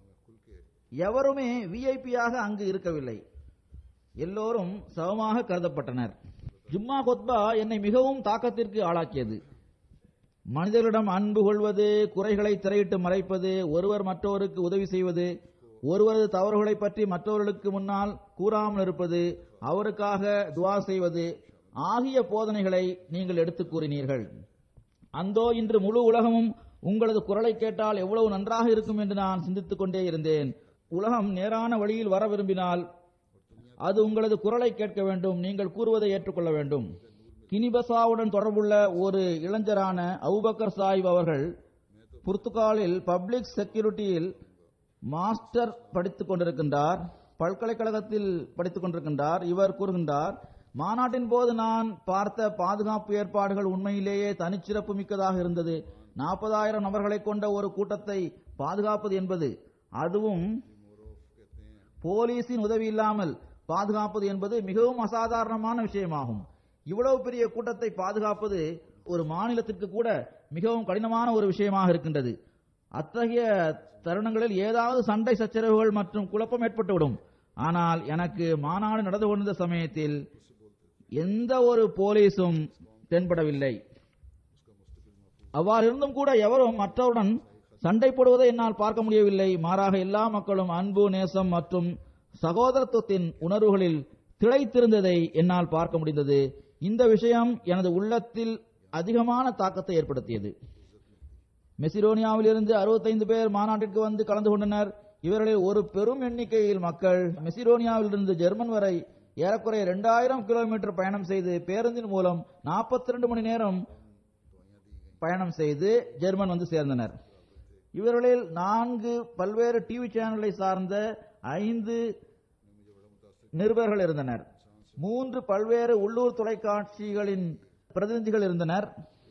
எவருமே விஐபியாக அங்கு இருக்கவில்லை எல்லோரும் சமமாக கருதப்பட்டனர் ஜும்மா கொத்பா என்னை மிகவும் தாக்கத்திற்கு ஆளாக்கியது மனிதர்களிடம் அன்பு கொள்வது குறைகளை திரையிட்டு மறைப்பது ஒருவர் மற்றவருக்கு உதவி செய்வது ஒருவரது தவறுகளை பற்றி மற்றவர்களுக்கு முன்னால் கூறாமல் இருப்பது அவருக்காக துவா செய்வது ஆகிய போதனைகளை நீங்கள் எடுத்துக் கூறினீர்கள் அந்தோ இன்று முழு உலகமும் உங்களது குரலை கேட்டால் எவ்வளவு நன்றாக இருக்கும் என்று நான் சிந்தித்துக் கொண்டே இருந்தேன் உலகம் நேரான வழியில் வர விரும்பினால் அது உங்களது குரலை கேட்க வேண்டும் நீங்கள் கூறுவதை ஏற்றுக்கொள்ள வேண்டும் கினிபசாவுடன் தொடர்புள்ள ஒரு இளைஞரான அபுபக்கர் சாஹிப் அவர்கள் புர்த்துகாலில் பப்ளிக் செக்யூரிட்டியில் மாஸ்டர் படித்துக் கொண்டிருக்கின்றார் பல்கலைக்கழகத்தில் படித்துக் கொண்டிருக்கின்றார் இவர் கூறுகின்றார் மாநாட்டின் போது நான் பார்த்த பாதுகாப்பு ஏற்பாடுகள் உண்மையிலேயே தனிச்சிறப்பு மிக்கதாக இருந்தது நாற்பதாயிரம் நபர்களை கொண்ட ஒரு கூட்டத்தை பாதுகாப்பது என்பது அதுவும் போலீசின் உதவி இல்லாமல் பாதுகாப்பது என்பது மிகவும் அசாதாரணமான விஷயமாகும் இவ்வளவு பெரிய கூட்டத்தை பாதுகாப்பது ஒரு மாநிலத்திற்கு கூட மிகவும் கடினமான ஒரு விஷயமாக இருக்கின்றது அத்தகைய தருணங்களில் ஏதாவது சண்டை சச்சரவுகள் மற்றும் குழப்பம் ஏற்பட்டுவிடும் ஆனால் எனக்கு மாநாடு நடந்து கொண்டிருந்த சமயத்தில் எந்த ஒரு போலீஸும் தென்படவில்லை அவ்வாறு இருந்தும் கூட எவரும் மற்றவருடன் சண்டை போடுவதை என்னால் பார்க்க முடியவில்லை மாறாக எல்லா மக்களும் அன்பு நேசம் மற்றும் சகோதரத்துவத்தின் உணர்வுகளில் திளைத்திருந்ததை என்னால் பார்க்க முடிந்தது இந்த விஷயம் எனது உள்ளத்தில் அதிகமான தாக்கத்தை ஏற்படுத்தியது மெசிடோனியாவிலிருந்து அறுபத்தைந்து பேர் மாநாட்டிற்கு வந்து கலந்து கொண்டனர் இவர்களில் ஒரு பெரும் எண்ணிக்கையில் மக்கள் மெசிடோனியாவிலிருந்து ஜெர்மன் வரை ஏறக்குறைய இரண்டாயிரம் கிலோமீட்டர் பயணம் செய்து பேருந்தின் மூலம் 42 மணி நேரம் பயணம் செய்து ஜெர்மன் வந்து சேர்ந்தனர் இவர்களில் நான்கு பல்வேறு டிவி சேனல்களை சார்ந்த ஐந்து நிருபர்கள் இருந்தனர் மூன்று பல்வேறு உள்ளூர் தொலைக்காட்சிகளின் பிரதிநிதிகள் இருந்தனர்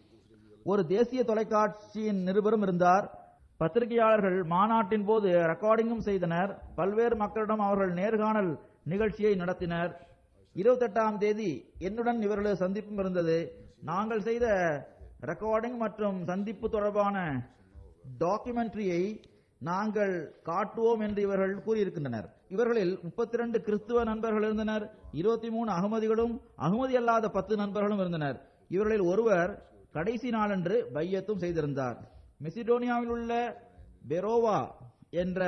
ஒரு தேசிய தொலைக்காட்சியின் நிருபரும் இருந்தார் பத்திரிகையாளர்கள் மாநாட்டின் போது ரெக்கார்டிங்கும் செய்தனர் பல்வேறு மக்களிடம் அவர்கள் நேர்காணல் நிகழ்ச்சியை நடத்தினர் இருபத்தெட்டாம் தேதி என்னுடன் இவர்களது சந்திப்பும் இருந்தது நாங்கள் செய்த ரெக்கார்டிங் மற்றும் சந்திப்பு தொடர்பான டாக்குமெண்ட்ரியை நாங்கள் காட்டுவோம் என்று இவர்கள் கூறியிருக்கின்றனர் இவர்களில் 32 கிறிஸ்துவ நண்பர்கள் இருந்தனர் 23 அகமதிகளும் அகமதி அல்லாத பத்து நண்பர்களும் இருந்தனர் இவர்களில் ஒருவர் கடைசி நாளன்று பையத்தும் செய்திருந்தார் மெசிடோனியாவில் உள்ள பெரோவா என்ற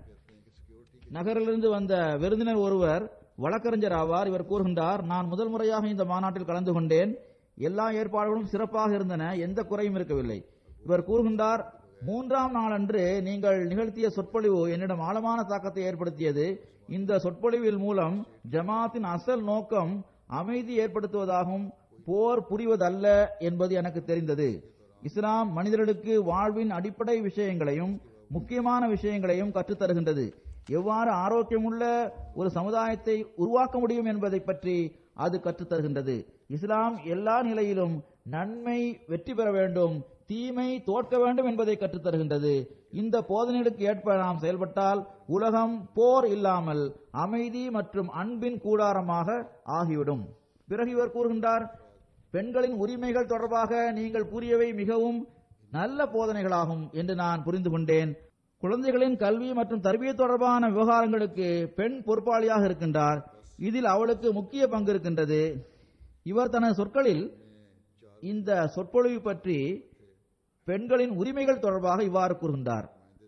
நகரிலிருந்து வந்த விருந்தினர் ஒருவர் வழக்கறிஞர் ஆவார் இவர் கூறுகின்றார் நான் முதல் முறையாக இந்த மாநாட்டில் கலந்து கொண்டேன் எல்லா ஏற்பாடுகளும் சிறப்பாக இருந்தன எந்த குறையும் இருக்கவில்லை இவர் கூறுகின்றார் மூன்றாம் நாளன்று நீங்கள் நிகழ்த்திய சொற்பொழிவு என்னிடம் ஆழமான தாக்கத்தை ஏற்படுத்தியது இந்த சொற்பொழிவில் மூலம் ஜமாத்தின் அசல் நோக்கம் அமைதி ஏற்படுத்துவதாகவும் போர் புரிவதல்ல என்பது எனக்கு தெரிந்தது இஸ்லாம் மனிதர்களுக்கு வாழ்வின் அடிப்படை விஷயங்களையும் முக்கியமான விஷயங்களையும் கற்றுத் தருகின்றது எவ்வாறு ஆரோக்கியமுள்ள ஒரு சமுதாயத்தை உருவாக்க முடியும் என்பதை பற்றி அது கற்றுத் தருகின்றது இஸ்லாம் எல்லா நிலையிலும் நன்மை வெற்றி பெற வேண்டும் தீமை தோற்க வேண்டும் என்பதை கற்றுத் தருகின்றது இந்த போதனைகளுக்கு ஏற்ப நாம் செயல்பட்டால் உலகம் போர் இல்லாமல் அமைதி மற்றும் அன்பின் கூடாரமாக ஆகிவிடும் பிறகு இவர் கூறுகின்றார் பெண்களின் உரிமைகள் தொடர்பாக நீங்கள் கூறியவை மிகவும் நல்ல போதனைகளாகும் என்று நான் புரிந்து கொண்டேன் குழந்தைகளின் கல்வி மற்றும் தர்பியத் தொடர்பான விவகாரங்களுக்கு பெண் பொறுப்பாளியாக இருக்கின்றார் இதில் அவளுக்கு முக்கிய பங்கு இருக்கின்றது இவர் தனது சொற்களில் இந்த சொற்பொழிவு பற்றி பெண்களின் உரிமைகள் தொடர்பாக இவ்வாறு கூறுகின்றார்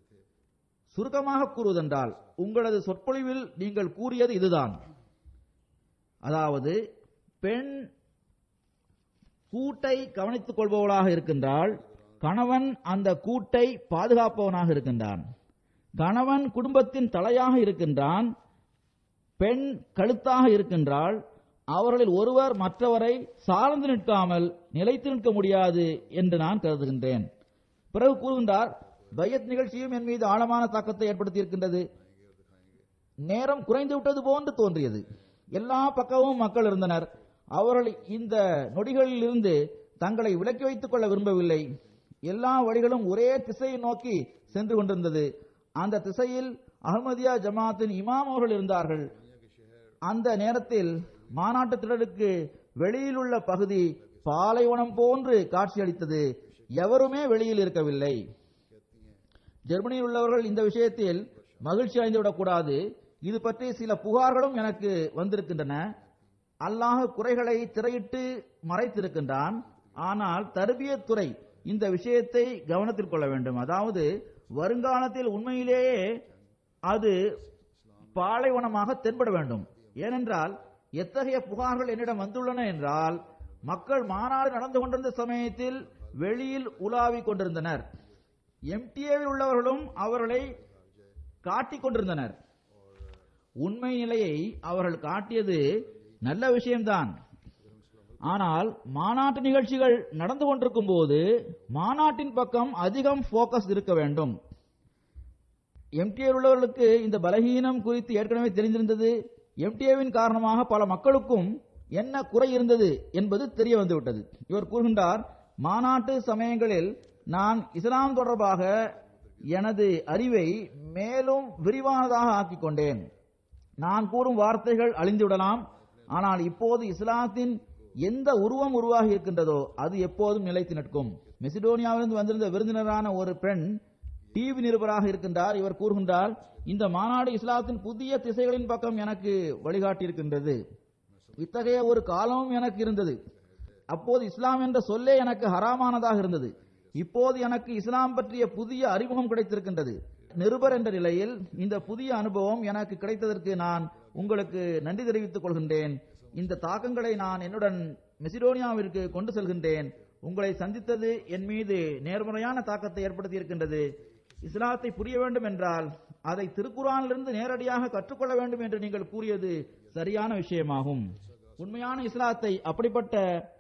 சுருக்கமாக கூறுவதென்றால் உங்களது சொற்பொழிவில் நீங்கள் கூறியது இதுதான் அதாவது பெண் கூட்டை கவனித்துக் கொள்பவளாக இருக்கின்றாள் கணவன் அந்த கூட்டை பாதுகாப்பவனாக இருக்கின்றான் கணவன் குடும்பத்தின் தலையாக இருக்கின்றான் பெண் கழுத்தாக இருக்கின்றாள் அவர்களில் ஒருவர் மற்றவரை சார்ந்து நிற்காமல் நிலைத்து நிற்க முடியாது என்று நான் கருதுகின்றேன் பிறகு கூறுகின்றார் பையத் நிகழ்ச்சியும் என் மீது ஆழமான தாக்கத்தை ஏற்படுத்தி இருக்கின்றது நேரம் குறைந்து விட்டது போன்று தோன்றியது எல்லா பக்கமும் மக்கள் இருந்தனர் அவர்கள் இந்த நொடிகளில் இருந்து தங்களை விலக்கி வைத்துக் கொள்ள விரும்பவில்லை எல்லா வழிகளும் ஒரே திசையை நோக்கி சென்று கொண்டிருந்தது அந்த திசையில் அகமதியா ஜமாத்தின் இமாம் அவர்கள் இருந்தார்கள் அந்த நேரத்தில் மாநாட்டு திடலுக்கு வெளியில் உள்ள பகுதி பாலைவனம் போன்று காட்சியளித்தது எவருமே வெளியில் இருக்கவில்லை ஜெர்மனியில் உள்ளவர்கள் இந்த விஷயத்தில் மகிழ்ச்சி அடைந்துவிடக் கூடாது இது பற்றி சில புகார்களும் எனக்கு வந்திருக்கின்றன அல்லாஹ் குறைகளை திரையிட்டு மறைத்திருக்கின்றான் ஆனால் தர்பியத் துறை இந்த விஷயத்தை கவனத்தில் கொள்ள வேண்டும் அதாவது வருங்காலத்தில் உண்மையிலேயே அது பாலைவனமாக தென்பட வேண்டும் ஏனென்றால் எத்தகைய புகார்கள் என்னிடம் வந்துள்ளன என்றால் மக்கள் மாநாடு நடந்து கொண்டிருந்த சமயத்தில் வெளியில் உலாவிக் கொண்டிருந்தனர் எம்டிஏவில் உள்ளவர்களும் அவர்களை காட்டிக் கொண்டிருந்தனர் உண்மை நிலையை அவர்கள் காட்டியது நல்ல விஷயம்தான் ஆனால் மாநாட்டு நிகழ்ச்சிகள் நடந்து கொண்டிருக்கும் போது மாநாட்டின் பக்கம் அதிகம் போக்கஸ் இருக்க வேண்டும் எம்டிஏ உள்ளவர்களுக்கு இந்த பலகீனம் குறித்து ஏற்கனவே தெரிந்திருந்தது எம்டிஏவின் காரணமாக பல மக்களுக்கும் என்ன குறை இருந்தது என்பது தெரிய வந்துவிட்டது இவர் கூறுகின்றார் மாநாட்டு சமயங்களில் நான் இஸ்லாம் தொடர்பாக எனது அறிவை மேலும் விரிவானதாக ஆக்கிக் கொண்டேன் நான் கூறும் வார்த்தைகள் அழிந்துவிடலாம் ஆனால் இப்போது இஸ்லாத்தின் எந்த உருவம் உருவாகி இருக்கின்றதோ அது எப்போதும் நிலைத்து நிற்கும் மெசிடோனியாவிலிருந்து வந்திருந்த விருந்தினரான ஒரு பெண் டிவி நிருபராக இருக்கின்றார் இவர் கூறுகின்றார் இந்த மாநாடு இஸ்லாத்தின் புதிய திசைகளின் பக்கம் எனக்கு வழிகாட்டியிருக்கின்றது இத்தகைய ஒரு காலமும் எனக்கு இருந்தது அப்போது இஸ்லாம் என்ற சொல்லே எனக்கு ஹராமானதாக இருந்தது இப்போது எனக்கு இஸ்லாம் பற்றிய புதிய அறிமுகம் கிடைத்திருக்கின்றது நிருபர் என்ற நிலையில் இந்த புதிய அனுபவம் எனக்கு கிடைத்ததற்கு நான் உங்களுக்கு நன்றி தெரிவித்துக் கொள்கின்றேன் இந்த தாக்கங்களை நான் என்னுடன் மெசிடோனியாவிற்கு கொண்டு செல்கின்றேன் உங்களை சந்தித்தது என் மீது நேர்மறையான தாக்கத்தை ஏற்படுத்தி இருக்கின்றது இஸ்லாத்தை புரிய வேண்டும் என்றால் அதை திருக்குறானிலிருந்து நேரடியாக கற்றுக்கொள்ள வேண்டும் என்று நீங்கள் கூறியது சரியான விஷயமாகும் உண்மையான இஸ்லாத்தை அப்படிப்பட்ட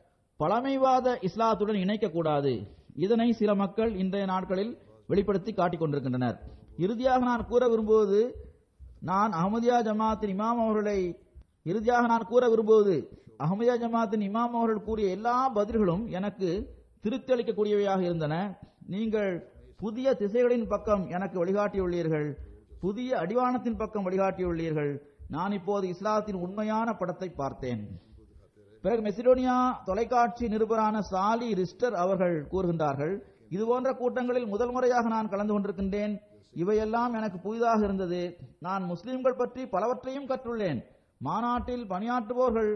பழமைவாத இஸ்லாத்துடன் இணைக்கக்கூடாது இதனை சில மக்கள் இன்றைய நாட்களில் வெளிப்படுத்தி காட்டிக் கொண்டிருக்கின்றனர் இறுதியாக நான் கூற விரும்புவது நான் அஹமதியா ஜமாத்தின் இமாம் அவர்களை இறுதியாக நான் கூற விரும்புவது அஹமதியா ஜமாத்தின் இமாம் அவர்கள் கூறிய எல்லா பதில்களும் எனக்கு திருப்தி அளிக்கக்கூடியவையாக இருந்தன நீங்கள் புதிய திசைகளின் பக்கம் எனக்கு வழிகாட்டியுள்ளீர்கள் புதிய அடிவானத்தின் பக்கம் வழிகாட்டியுள்ளீர்கள் நான் இப்போது இஸ்லாத்தின் உண்மையான படத்தை பார்த்தேன் பிறகு மெசிடோனியா தொலைக்காட்சி நிருபரான சாலி ரிஸ்டர் அவர்கள் கூறுகின்றார்கள் இதுபோன்ற கூட்டங்களில் முதல் முறையாக நான் கலந்து கொண்டிருக்கின்றேன் இவையெல்லாம் எனக்கு புதிதாக இருந்தது நான் முஸ்லிம்கள் பற்றி பலவற்றையும் கற்றுள்ளேன் மாநாட்டில் பணியாற்றுபவர்கள்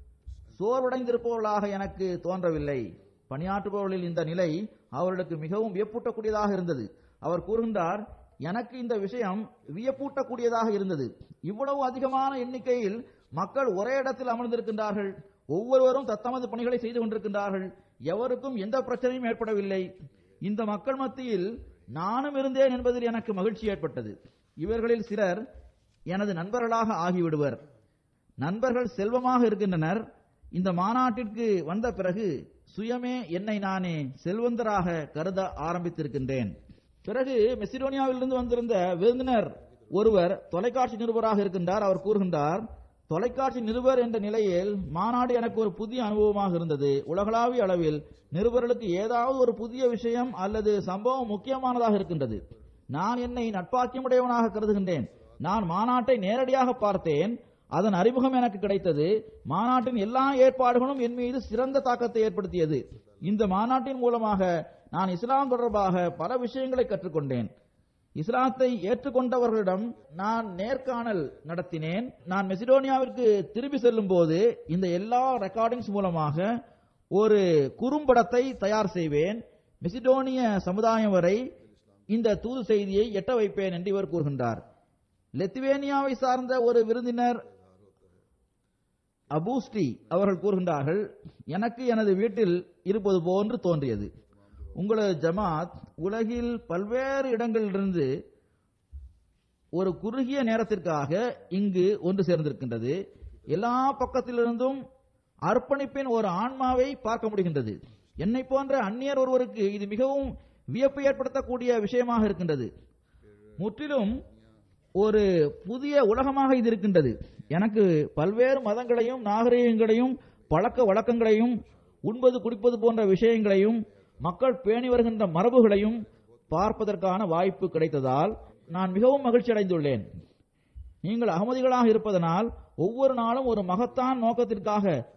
சோர்வடைந்திருப்பவர்களாக எனக்கு தோன்றவில்லை பணியாற்றுபவர்களில் இந்த நிலை அவர்களுக்கு மிகவும் வியப்பூட்டக்கூடியதாக இருந்தது அவர் கூறுகின்றார் எனக்கு இந்த விஷயம் வியப்பூட்டக்கூடியதாக இருந்தது இவ்வளவு அதிகமான எண்ணிக்கையில் மக்கள் ஒரே இடத்தில் அமர்ந்திருக்கின்றார்கள் ஒவ்வொருவரும் தத்தமது பணிகளை செய்து கொண்டிருக்கின்றார்கள் எவருக்கும் எந்த பிரச்சனையும் ஏற்படவில்லை இந்த மக்கள் மத்தியில் நானும் இருந்தேன் என்பதில் எனக்கு மகிழ்ச்சி ஏற்பட்டது இவர்களில் சிலர் எனது நண்பர்களாக ஆகிவிடுவர் நண்பர்கள் செல்வமாக இருக்கின்றனர் இந்த மாநாட்டிற்கு வந்த பிறகு சுயமே என்னை நானே செல்வந்தராக கருத ஆரம்பித்திருக்கின்றேன் பிறகு மெசிடோனியாவிலிருந்து வந்திருந்த விருந்தினர் ஒருவர் தொலைக்காட்சி நிருபராக இருக்கின்றார் அவர் கூறுகின்றார் தொலைக்காட்சி நிருபர் என்ற நிலையில் மாநாடு எனக்கு ஒரு புதிய அனுபவமாக இருந்தது உலகளாவிய அளவில் நிருபர்களுக்கு ஏதாவது ஒரு புதிய விஷயம் அல்லது சம்பவம் முக்கியமானதாக இருக்கின்றது நான் என்னை நட்பாக்கியமுடையவனாக கருதுகின்றேன் நான் மாநாட்டை நேரடியாக பார்த்தேன் அதன் அறிமுகம் எனக்கு கிடைத்தது மாநாட்டின் எல்லா ஏற்பாடுகளும் என் மீது சிறந்த தாக்கத்தை ஏற்படுத்தியது இந்த மாநாட்டின் மூலமாக நான் இஸ்லாம் தொடர்பாக பல விஷயங்களை கற்றுக்கொண்டேன் இஸ்லாத்தை ஏற்றுக்கொண்டவர்களிடம் நான் நேர்காணல் நடத்தினேன் நான் மெசிடோனியாவிற்கு திரும்பி செல்லும் போது இந்த எல்லா ரெக்கார்டிங்ஸ் மூலமாக ஒரு குறும்படத்தை தயார் செய்வேன் மெசிடோனிய சமுதாயம் வரை இந்த தூது செய்தியை எட்ட வைப்பேன் என்று இவர் கூறுகின்றார் லெத்துவேனியாவை சார்ந்த ஒரு விருந்தினர் அபூஸ்டி அவர்கள் கூறுகின்றார்கள் எனக்கு எனது வீட்டில் இருப்பது போன்று தோன்றியது உங்களது ஜமாத் உலகில் பல்வேறு இடங்களிலிருந்து ஒரு குறுகிய நேரத்திற்காக இங்கு ஒன்று சேர்ந்திருக்கின்றது எல்லா பக்கத்திலிருந்தும் அர்ப்பணிப்பின் ஒரு ஆன்மாவை பார்க்க முடிகின்றது என்னை போன்ற அந்நியர் ஒருவருக்கு இது மிகவும் வியப்பு ஏற்படுத்தக்கூடிய விஷயமாக இருக்கின்றது முற்றிலும் ஒரு புதிய உலகமாக இது இருக்கின்றது எனக்கு பல்வேறு மதங்களையும் நாகரிகங்களையும் பழக்க வழக்கங்களையும் உண்பது குடிப்பது போன்ற விஷயங்களையும் மக்கள் பேணி வருகின்ற மரபுகளையும் பார்ப்பதற்கான வாய்ப்பு கிடைத்ததால் நான் மிகவும் மகிழ்ச்சி அடைந்துள்ளேன் நீங்கள் அகமதிகளாக இருப்பதனால் ஒவ்வொரு நாளும் ஒரு மகத்தான் நோக்கத்திற்காக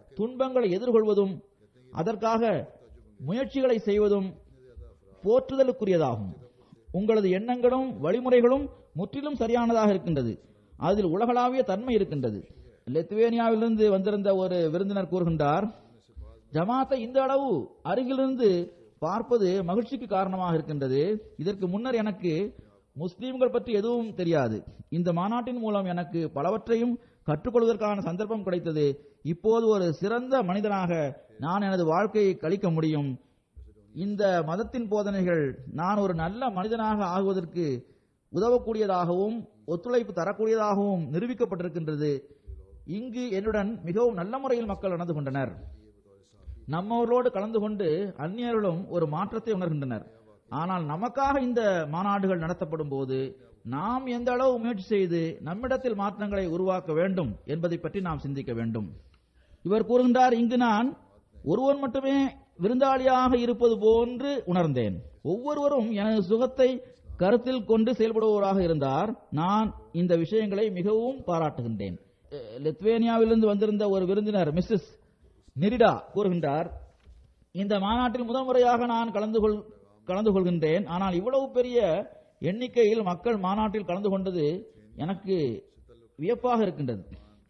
துன்பங்களை எதிர்கொள்வதும் அதற்காக முயற்சிகளை செய்வதும் போற்றுதலுக்குரியதாகும் உங்களது எண்ணங்களும் வழிமுறைகளும் முற்றிலும் சரியானதாக இருக்கின்றது அதில் உலகளாவிய தன்மை இருக்கின்றது லெத்வேனியாவிலிருந்து வந்திருந்த ஒரு விருந்தினர் கூறுகின்றார் ஜமாத்தை இந்த அளவு அருகிலிருந்து பார்ப்பது மகிழ்ச்சிக்கு காரணமாக இருக்கின்றது இதற்கு முன்னர் எனக்கு முஸ்லீம்கள் பற்றி எதுவும் தெரியாது இந்த மாநாட்டின் மூலம் எனக்கு பலவற்றையும் கற்றுக்கொள்வதற்கான சந்தர்ப்பம் கிடைத்தது இப்போது ஒரு சிறந்த மனிதனாக நான் எனது வாழ்க்கையை கழிக்க முடியும் இந்த மதத்தின் போதனைகள் நான் ஒரு நல்ல மனிதனாக ஆகுவதற்கு உதவக்கூடியதாகவும் ஒத்துழைப்பு தரக்கூடியதாகவும் நிரூபிக்கப்பட்டிருக்கின்றது இங்கு என்னுடன் மிகவும் நல்ல முறையில் மக்கள் நடந்து கொண்டனர் நம்மவர்களோடு கலந்து கொண்டு அந்நியர்களும் ஒரு மாற்றத்தை உணர்கின்றனர் ஆனால் நமக்காக இந்த மாநாடுகள் நடத்தப்படும் போது நாம் எந்த அளவு முயற்சி செய்து நம்மிடத்தில் மாற்றங்களை உருவாக்க வேண்டும் என்பதை பற்றி நாம் சிந்திக்க வேண்டும் இவர் கூறுகின்றார் இங்கு நான் ஒருவன் மட்டுமே விருந்தாளியாக இருப்பது போன்று உணர்ந்தேன் ஒவ்வொருவரும் எனது சுகத்தை கருத்தில் கொண்டு செயல்படுபவராக இருந்தார் நான் இந்த விஷயங்களை மிகவும் பாராட்டுகின்றேன் அஹ், லித்வேனியாவிலிருந்து வந்திருந்த ஒரு விருந்தினர் மிஸ்ஸஸ் நிரிடா கூறுகின்றார் இந்த மாநாட்டில் முதல் முறையாக நான் கலந்து கொள் கலந்து கொள்கின்றேன் ஆனால் இவ்வளவு பெரிய எண்ணிக்கையில் மக்கள் மாநாட்டில் கலந்து கொண்டது எனக்கு வியப்பாக இருக்கின்றது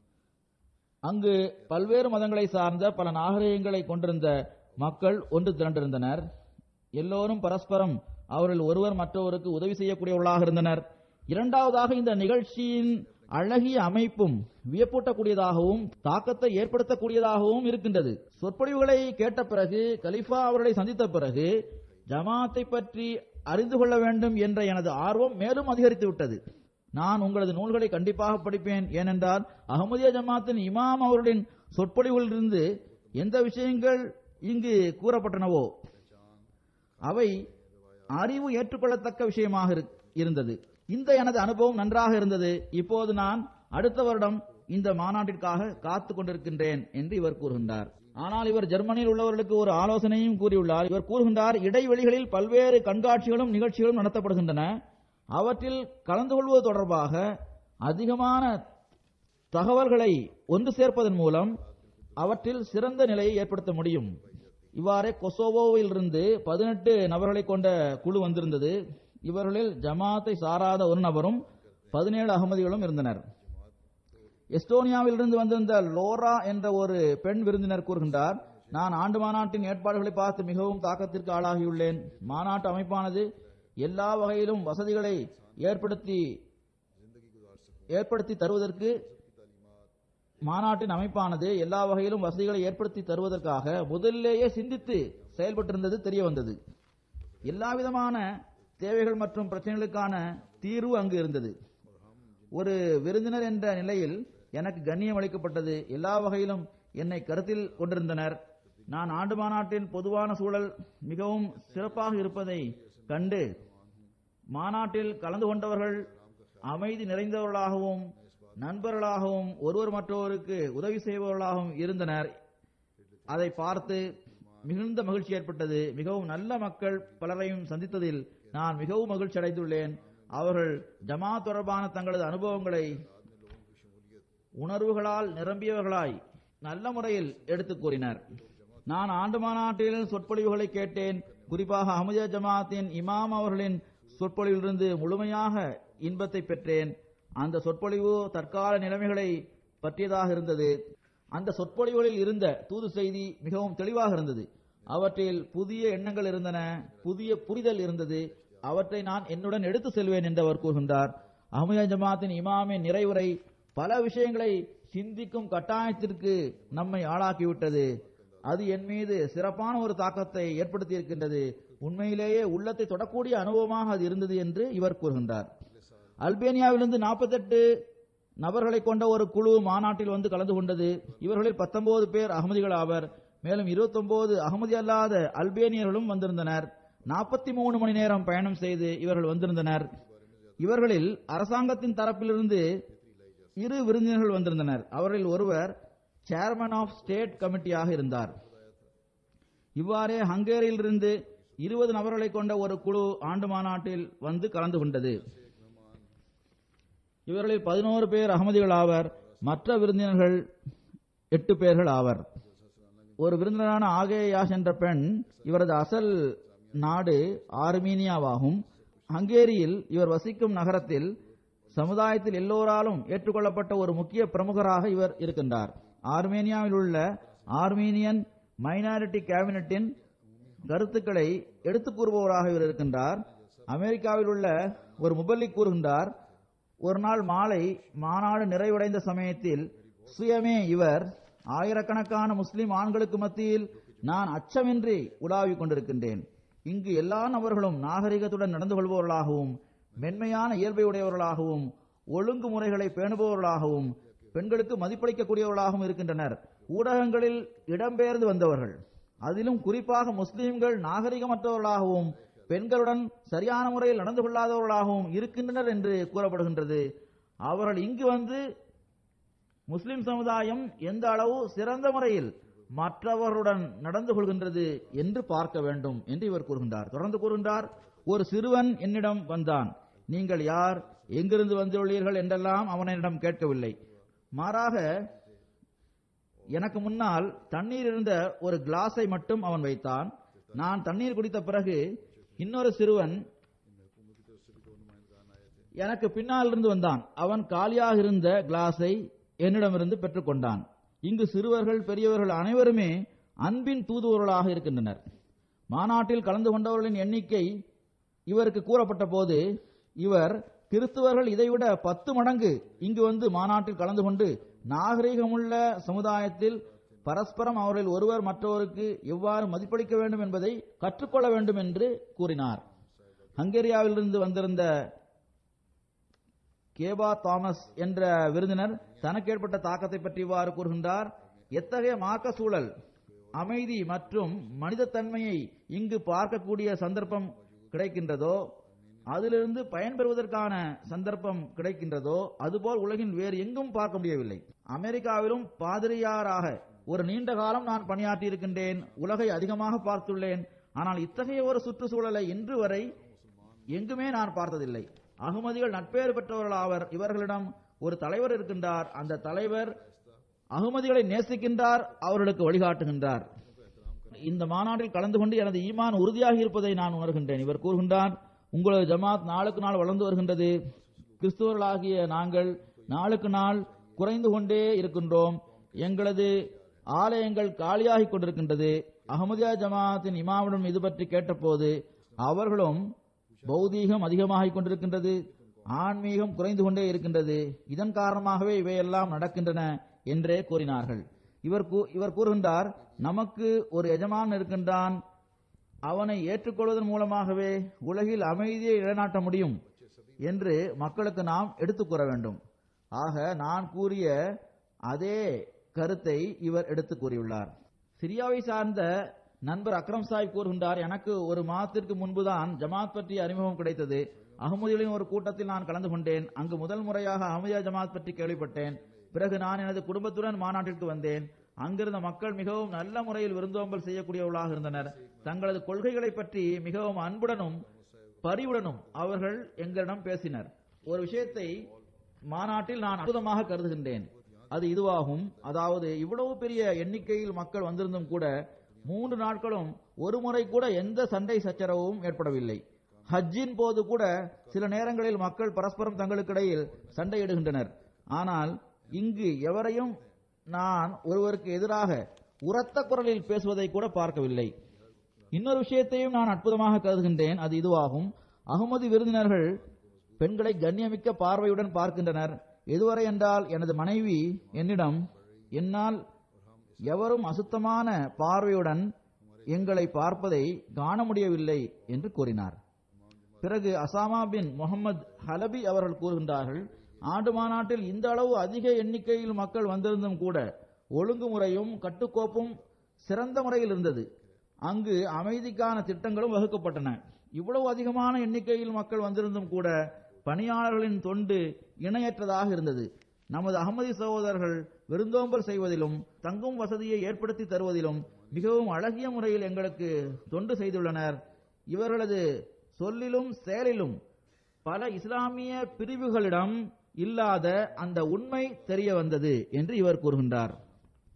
அங்கு பல்வேறு மதங்களை சார்ந்த பல நாகரிகங்களை கொண்டிருந்த மக்கள் ஒன்று திரண்டிருந்தனர் எல்லோரும் பரஸ்பரம் அவர்கள் ஒருவர் மற்றவருக்கு உதவி செய்யக்கூடியவர்களாக இருந்தனர் இரண்டாவதாக இந்த நிகழ்ச்சியின் அழகிய அமைப்பும் வியப்பூட்டக்கூடியதாகவும் தாக்கத்தை ஏற்படுத்தக்கூடியதாகவும் இருக்கின்றது சொற்பொழிவுகளை கேட்ட பிறகு கலிஃபா அவர்களை சந்தித்த பிறகு ஜமாத்தை பற்றி அறிந்து கொள்ள வேண்டும் என்ற எனது ஆர்வம் மேலும் அதிகரித்து விட்டது நான் உங்களது நூல்களை கண்டிப்பாக படிப்பேன் ஏனென்றால் அகமதிய ஜமாத்தின் இமாம் அவர்களின் சொற்பொழிவுகளிலிருந்து எந்த விஷயங்கள் இங்கு கூறப்பட்டனவோ அவை அறிவு ஏற்றுக்கொள்ளத்தக்க விஷயமாக இரு- இருந்தது இந்த எனது அனுபவம் நன்றாக இருந்தது இப்போது நான் அடுத்த வருடம் இந்த மாநாட்டிற்காக காத்துக் கொண்டிருக்கின்றேன் என்று இவர் கூறுகின்றார் ஆனால் இவர் ஜெர்மனியில் உள்ளவர்களுக்கு ஒரு ஆலோசனையும் கூறியுள்ளார் இவர் கூறுகின்றார் இடைவெளிகளில் பல்வேறு கண்காட்சிகளும் நிகழ்ச்சிகளும் நடத்தப்படுகின்றன அவற்றில் கலந்து கொள்வது தொடர்பாக அதிகமான தகவல்களை ஒன்று சேர்ப்பதன் மூலம் அவற்றில் சிறந்த நிலையை ஏற்படுத்த முடியும் இவ்வாறே கொசோவோவில் இருந்து பதினெட்டு நபர்களை கொண்ட குழு வந்திருந்தது இவர்களில் ஜமாத்தை சாராத ஒரு நபரும் பதினேழு அகமதிகளும் இருந்தனர் எஸ்டோனியாவில் இருந்து வந்திருந்த லோரா என்ற ஒரு பெண் விருந்தினர் கூறுகின்றார் நான் ஆண்டு மாநாட்டின் ஏற்பாடுகளை பார்த்து மிகவும் தாக்கத்திற்கு ஆளாகியுள்ளேன் மாநாட்டு அமைப்பானது எல்லா வகையிலும் வசதிகளை ஏற்படுத்தி ஏற்படுத்தி தருவதற்கு மாநாட்டின் அமைப்பானது எல்லா வகையிலும் வசதிகளை ஏற்படுத்தி தருவதற்காக முதலிலேயே சிந்தித்து செயல்பட்டிருந்தது தெரிய வந்தது எல்லா விதமான தேவைகள் மற்றும் பிரச்சனைகளுக்கான தீர்வு அங்கு இருந்தது ஒரு விருந்தினர் என்ற நிலையில் எனக்கு கண்ணியம் அளிக்கப்பட்டது எல்லா வகையிலும் என்னை கருத்தில் கொண்டிருந்தனர் நான் ஆண்டு மாநாட்டின் பொதுவான சூழல் மிகவும் சிறப்பாக இருப்பதை கண்டு மாநாட்டில் கலந்து கொண்டவர்கள் அமைதி நிறைந்தவர்களாகவும் நண்பர்களாகவும் ஒருவர் மற்றொருவருக்கு உதவி செய்பவர்களாகவும் இருந்தனர் அதை பார்த்து மிகுந்த மகிழ்ச்சி ஏற்பட்டது மிகவும் நல்ல மக்கள் பலரையும் சந்தித்ததில் நான் மிகவும் மகிழ்ச்சி அடைந்துள்ளேன் அவர்கள் ஜமா தொடர்பான தங்களது அனுபவங்களை உணர்வுகளால் நிரம்பியவர்களாய் நல்ல முறையில் எடுத்துக் கூறினர் நான் ஆண்டு மாநாட்டில் சொற்பொழிவுகளை கேட்டேன் குறிப்பாக அஹமதியா ஜமாத்தின் இமாம் அவர்களின் சொற்பொழிவிலிருந்து முழுமையாக இன்பத்தை பெற்றேன் அந்த சொற்பொழிவு தற்கால நிலைமைகளை பற்றியதாக இருந்தது அந்த சொற்பொழிவுகளில் இருந்த தூது செய்தி மிகவும் தெளிவாக இருந்தது அவற்றில் புதிய எண்ணங்கள் இருந்தன புதிய புரிதல் இருந்தது அவற்றை நான் என்னுடன் எடுத்து செல்வேன் என்று அவர் கூறுகின்றார் அஹமதியா ஜமாத்தின் இமாமின் நிறைவுரை பல விஷயங்களை சிந்திக்கும் கட்டாயத்திற்கு நம்மை ஆளாக்கிவிட்டது அது என் மீது சிறப்பான ஒரு தாக்கத்தை ஏற்படுத்தி இருக்கின்றது உண்மையிலேயே உள்ளத்தை தொடக்கூடிய அனுபவமாக அது இருந்தது என்று இவர் கூறுகின்றார் அல்பேனியாவிலிருந்து 48 நபர்களை கொண்ட ஒரு குழு மாநாட்டில் வந்து கலந்து கொண்டது இவர்களில் 19 பேர் அகமதிகள் ஆவர் மேலும் 29 அகமதி அல்லாத அல்பேனியர்களும் வந்திருந்தனர் 43 மணி நேரம் பயணம் செய்து இவர்கள் வந்திருந்தனர் இவர்களில் அரசாங்கத்தின் தரப்பிலிருந்து இரு விருந்தினர்கள் வந்திருந்தனர் அவர்களில் ஒருவர் சேர்மன் ஆஃப் ஸ்டேட் கமிட்டியாக இருந்தார் இவ்வாறே ஹங்கேரியிலிருந்து இருபது நபர்களை கொண்ட ஒரு குழு ஆண்டு மாநாட்டில் வந்து கலந்து கொண்டது இவர்களில் பதினோரு பேர் அகமதிகள் ஆவர் மற்ற விருந்தினர்கள் எட்டு பேர்கள் ஆவர் ஒரு விருந்தினரான ஆகேயாஷ் என்ற பெண் இவரது அசல் நாடு ஆர்மீனியாவாகும் ஹங்கேரியில் இவர் வசிக்கும் நகரத்தில் சமுதாயத்தில் எல்லோராலும் ஏற்றுக்கொள்ளப்பட்ட ஒரு முக்கிய பிரமுகராக இவர் இருக்கின்றார் ஆர்மேனியாவில் உள்ள ஆர்மீனியன் மைனாரிட்டி கேபினட்டின் கருத்துக்களை எடுத்துக் கூறுபவராக இவர் இருக்கின்றார் அமெரிக்காவில் உள்ள ஒரு முபல்லிக் கூறுகின்றார் ஒரு நாள் மாலை மாநாடு நிறைவடைந்த சமயத்தில் சுயமே இவர் ஆயிரக்கணக்கான முஸ்லிம் ஆண்களுக்கு மத்தியில் நான் அச்சமின்றி உலாவிக் கொண்டிருக்கின்றேன் இங்கு எல்லா நபர்களும் நாகரிகத்துடன் நடந்து கொள்பவர்களாகவும் மென்மையான இயல்பை உடையவர்களாகவும் ஒழுங்குமுறைகளை பேணுபவர்களாகவும் பெண்களுக்கு மதிப்பளிக்கக்கூடியவர்களாகவும் இருக்கின்றனர் ஊடகங்களில் இடம்பெயர்ந்து வந்தவர்கள் அதிலும் குறிப்பாக முஸ்லிம்கள் நாகரிகமற்றவர்களாகவும் பெண்களுடன் சரியான முறையில் நடந்து கொள்ளாதவர்களாகவும் இருக்கின்றனர் என்று கூறப்படுகின்றது அவர்கள் இங்கு வந்து முஸ்லிம் சமுதாயம் எந்த அளவு சிறந்த முறையில் மற்றவர்களுடன் நடந்து கொள்கின்றது என்று பார்க்க வேண்டும் என்று இவர் கூறுகின்றார் தொடர்ந்து கூறுகின்றார் ஒரு சிறுவன் என்னிடம் வந்தான் நீங்கள் யார் எங்கிருந்து வந்துள்ளீர்கள் என்றெல்லாம் அவனிடம் கேட்கவில்லை மாறாக எனக்கு முன்னால் தண்ணீர் இருந்த ஒரு கிளாஸை மட்டும் அவன் வைத்தான் நான் தண்ணீர் குடித்த பிறகு இன்னொரு சிறுவன் எனக்கு பின்னால் இருந்து வந்தான் அவன் காலியாக இருந்த கிளாஸை என்னிடமிருந்து பெற்றுக்கொண்டான் இங்கு சிறுவர்கள் பெரியவர்கள் அனைவருமே அன்பின் தூதுவர்களாக இருக்கின்றனர் மாநாட்டில் கலந்து கொண்டவர்களின் எண்ணிக்கை இவருக்கு கூறப்பட்ட போது இவர் கிறிஸ்துவர்கள் இதைவிட பத்து மடங்கு இங்கு வந்து மாநாட்டில் கலந்து கொண்டு நாகரிகமுள்ள சமுதாயத்தில் பரஸ்பரம் அவரில் ஒருவர் மற்றவருக்கு எவ்வாறு மதிப்பளிக்க வேண்டும் என்பதை கற்றுக்கொள்ள வேண்டும் என்று கூறினார் ஹங்கேரியாவிலிருந்து வந்திருந்த கேபா தாமஸ் என்ற விருந்தினர் தனக்கு ஏற்பட்ட தாக்கத்தை பற்றி இவ்வாறு கூறுகின்றார் எத்தகைய மார்க்க சூழல் அமைதி மற்றும் மனிதத்தன்மையை இங்கு பார்க்கக்கூடிய சந்தர்ப்பம் கிடைக்கின்றதோ அதிலிருந்து பயன்பெறுவதற்கான சந்தர்ப்பம் கிடைக்கின்றதோ அதுபோல் உலகின் வேறு எங்கும் பார்க்க முடியவில்லை அமெரிக்காவிலும் பாதிரியாராக ஒரு நீண்ட காலம் நான் பணியாற்றி இருக்கின்றேன் உலகை அதிகமாக பார்த்துள்ளேன் ஆனால் இத்தகைய ஒரு சுற்றுச்சூழலை இன்று வரை எங்குமே நான் பார்த்ததில்லை அகமதிகள் நட்பேறு பெற்றவர்கள் ஆவர் இவர்களிடம் ஒரு தலைவர் இருக்கின்றார் அந்த தலைவர் அகமதிகளை நேசிக்கின்றார் அவர்களுக்கு வழிகாட்டுகின்றார் இந்த மாநாட்டில் கலந்து கொண்டு எனது ஈமான் உறுதியாக இருப்பதை நான் உணர்கின்றேன் இவர் கூறுகின்றார் உங்களது ஜமாத் நாளுக்கு நாள் வளர்ந்து வருகின்றது கிறிஸ்துவர்களாகிய நாங்கள் நாளுக்கு நாள் குறைந்து கொண்டே இருக்கின்றோம் எங்களது ஆலயங்கள் காலியாகிக் கொண்டிருக்கின்றது அகமதியா ஜமாத்தின் இமாமிடம் இது பற்றி கேட்டபோது அவர்களும் பௌதீகம் அதிகமாகிக் கொண்டிருக்கின்றது ஆன்மீகம் குறைந்து கொண்டே இருக்கின்றது இதன் காரணமாகவே இவையெல்லாம் நடக்கின்றன என்றே கூறினார்கள் இவர் கூ- இவர் கூறுகின்றார் நமக்கு ஒரு எஜமான் இருக்கின்றான் அவனை ஏற்றுக்கொள்வதன் மூலமாகவே உலகில் அமைதியை நிலைநாட்ட முடியும் என்று மக்களுக்கு நாம் எடுத்துக் கூற வேண்டும் ஆக நான் கூறிய அதே கருத்தை இவர் எடுத்துக் கூறியுள்ளார் சிரியாவை சார்ந்த நண்பர் அக்ரம் சாஹிப் கூறுகின்றார் எனக்கு ஒரு மாதத்திற்கு முன்புதான் ஜமாத் பற்றிய அறிமுகம் கிடைத்தது அகமதிகளின் ஒரு கூட்டத்தில் நான் கலந்து கொண்டேன் அங்கு முதல் முறையாக அகமதியா ஜமாத் பற்றி கேள்விப்பட்டேன் பிறகு நான் எனது குடும்பத்துடன் மாநாட்டிற்கு வந்தேன் அங்கிருந்த மக்கள் மிகவும் நல்ல முறையில் விருந்தோம்பல் செய்யக்கூடியவர்களாக இருந்தனர் தங்களது கொள்கைகளை பற்றி மிகவும் அன்புடனும் பரிவுடனும் அவர்கள் எங்களிடம் பேசினர் ஒரு விஷயத்தை மாநாட்டில் நான் அற்புதமாக கருதுகின்றேன் அது இதுவாகும் அதாவது இவ்வளவு பெரிய எண்ணிக்கையில் மக்கள் வந்திருந்தும் கூட மூன்று நாட்களும் ஒரு முறை கூட எந்த சண்டை சச்சரவும் ஏற்படவில்லை ஹஜ்ஜின் போது கூட சில நேரங்களில் மக்கள் பரஸ்பரம் தங்களுக்கிடையில் சண்டையிடுகின்றனர் ஆனால் இங்கு எவரையும் நான் ஒருவருக்கு எதிராக உரத்த குரலில் பேசுவதை கூட பார்க்கவில்லை இன்னொரு விஷயத்தையும் நான் அற்புதமாக கருதுகின்றேன் அது இதுவாகும் அகமது விருந்தினர்கள் பெண்களை கண்ணியமிக்க பார்வையுடன் பார்க்கின்றனர் எதுவரை என்றால் எனது மனைவி என்னிடம் என்னால் எவரும் அசுத்தமான பார்வையுடன் எங்களை பார்ப்பதை காண முடியவில்லை என்று கூறினார் பிறகு அசாமா பின் முகமது ஹலபி அவர்கள் கூறுகின்றார்கள் ஆண்டு மாநாட்டில் இந்த அளவு அதிக எண்ணிக்கையில் மக்கள் வந்திருந்தும் கூட ஒழுங்குமுறையும் கட்டுக்கோப்பும் சிறந்த முறையில் இருந்தது அங்கு அமைதிக்கான திட்டங்களும் வகுக்கப்பட்டன இவ்வளவு அதிகமான எண்ணிக்கையில் மக்கள் வந்திருந்தும் கூட பணியாளர்களின் தொண்டு இணையற்றதாக இருந்தது நமது அகமதி சகோதரர்கள் விருந்தோம்பல் செய்வதிலும் தங்கும் வசதியை ஏற்படுத்தி தருவதிலும் மிகவும் அழகிய முறையில் எங்களுக்கு தொண்டு செய்துள்ளனர் இவர்களது சொல்லிலும் செயலிலும் பல இஸ்லாமிய பிரிவுகளிடம் இல்லாத அந்த உண்மை தெரிய வந்தது என்று இவர் கூறுகின்றார்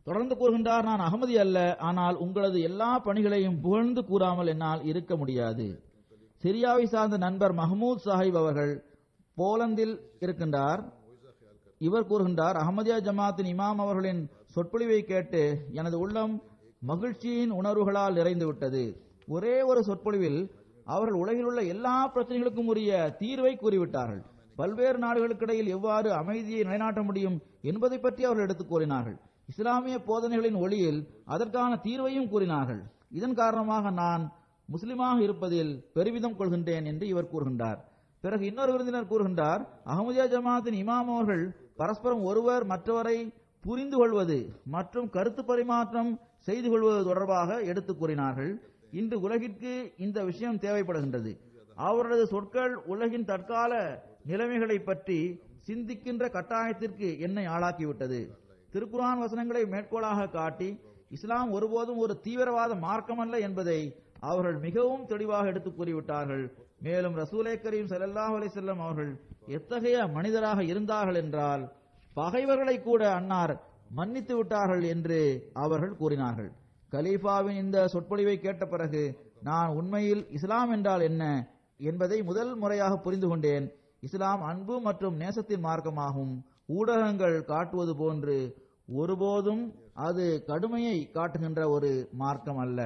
தொடர்ந்து கூறுகின்றார் நான் அகமதி அல்ல ஆனால் உங்களது எல்லா பணிகளையும் புகழ்ந்து கூறாமல் என்னால் இருக்க முடியாது சிரியாவை சார்ந்த நண்பர் மஹமூத் சாஹிப் அவர்கள் போலந்தில் இருக்கின்றார் இவர் கூறுகின்றார் அகமதியா ஜமாத்தின் இமாம் அவர்களின் சொற்பொழிவை கேட்டு எனது உள்ளம் மகிழ்ச்சியின் உணர்வுகளால் நிறைந்து விட்டது ஒரே ஒரு சொற்பொழிவில் அவர்கள் உலகில் உள்ள எல்லா பிரச்சனைகளுக்கும் உரிய தீர்வை கூறிவிட்டார்கள் பல்வேறு நாடுகளுக்கிடையில் எவ்வாறு அமைதியை நிலைநாட்ட முடியும் என்பதை பற்றி அவர்கள் எடுத்துக் கூறினார்கள் இஸ்லாமிய போதனைகளின் ஒளியில் அதற்கான தீர்வையும் கூறினார்கள் இதன் காரணமாக நான் முஸ்லிமாக இருப்பதில் பெருமிதம் கொள்கின்றேன் என்று இவர் கூறுகின்றார் பிறகு இன்னொரு விருந்தினர் கூறுகின்றார் அகமதியா ஜமாத்தின் இமாம் அவர்கள் பரஸ்பரம் ஒருவர் மற்றவரை புரிந்து கொள்வது மற்றும் கருத்து பரிமாற்றம் செய்து கொள்வது தொடர்பாக எடுத்துக் கூறினார்கள் இன்று உலகிற்கு இந்த விஷயம் தேவைப்படுகின்றது அவரது சொற்கள் உலகின் தற்கால நிலைமைகளை பற்றி சிந்திக்கின்ற கட்டாயத்திற்கு என்னை ஆளாக்கிவிட்டது திருக்குரான் வசனங்களை மேற்கோளாக காட்டி இஸ்லாம் ஒருபோதும் ஒரு தீவிரவாத மார்க்கமல்ல என்பதை அவர்கள் மிகவும் தெளிவாக எடுத்துக் கூறிவிட்டார்கள் மேலும் ரசூலே கரீம் ஸல்லல்லாஹு அலைஹி வஸல்லம் அவர்கள் எத்தகைய மனிதராக இருந்தார்கள் என்றால் பகைவர்களை கூட அன்னார் மன்னித்து விட்டார்கள் என்று அவர்கள் கூறினார்கள் கலீஃபாவின் இந்த சொற்பொழிவை கேட்ட பிறகு நான் உண்மையில் இஸ்லாம் என்றால் என்ன என்பதை முதல் முறையாக புரிந்து கொண்டேன் இஸ்லாம் அன்பு மற்றும் நேசத்தின் மார்க்கமாகும் ஊடகங்கள் காட்டுவது போன்று ஒருபோதும் அது கடுமையை காட்டுகின்ற ஒரு மார்க்கம் அல்ல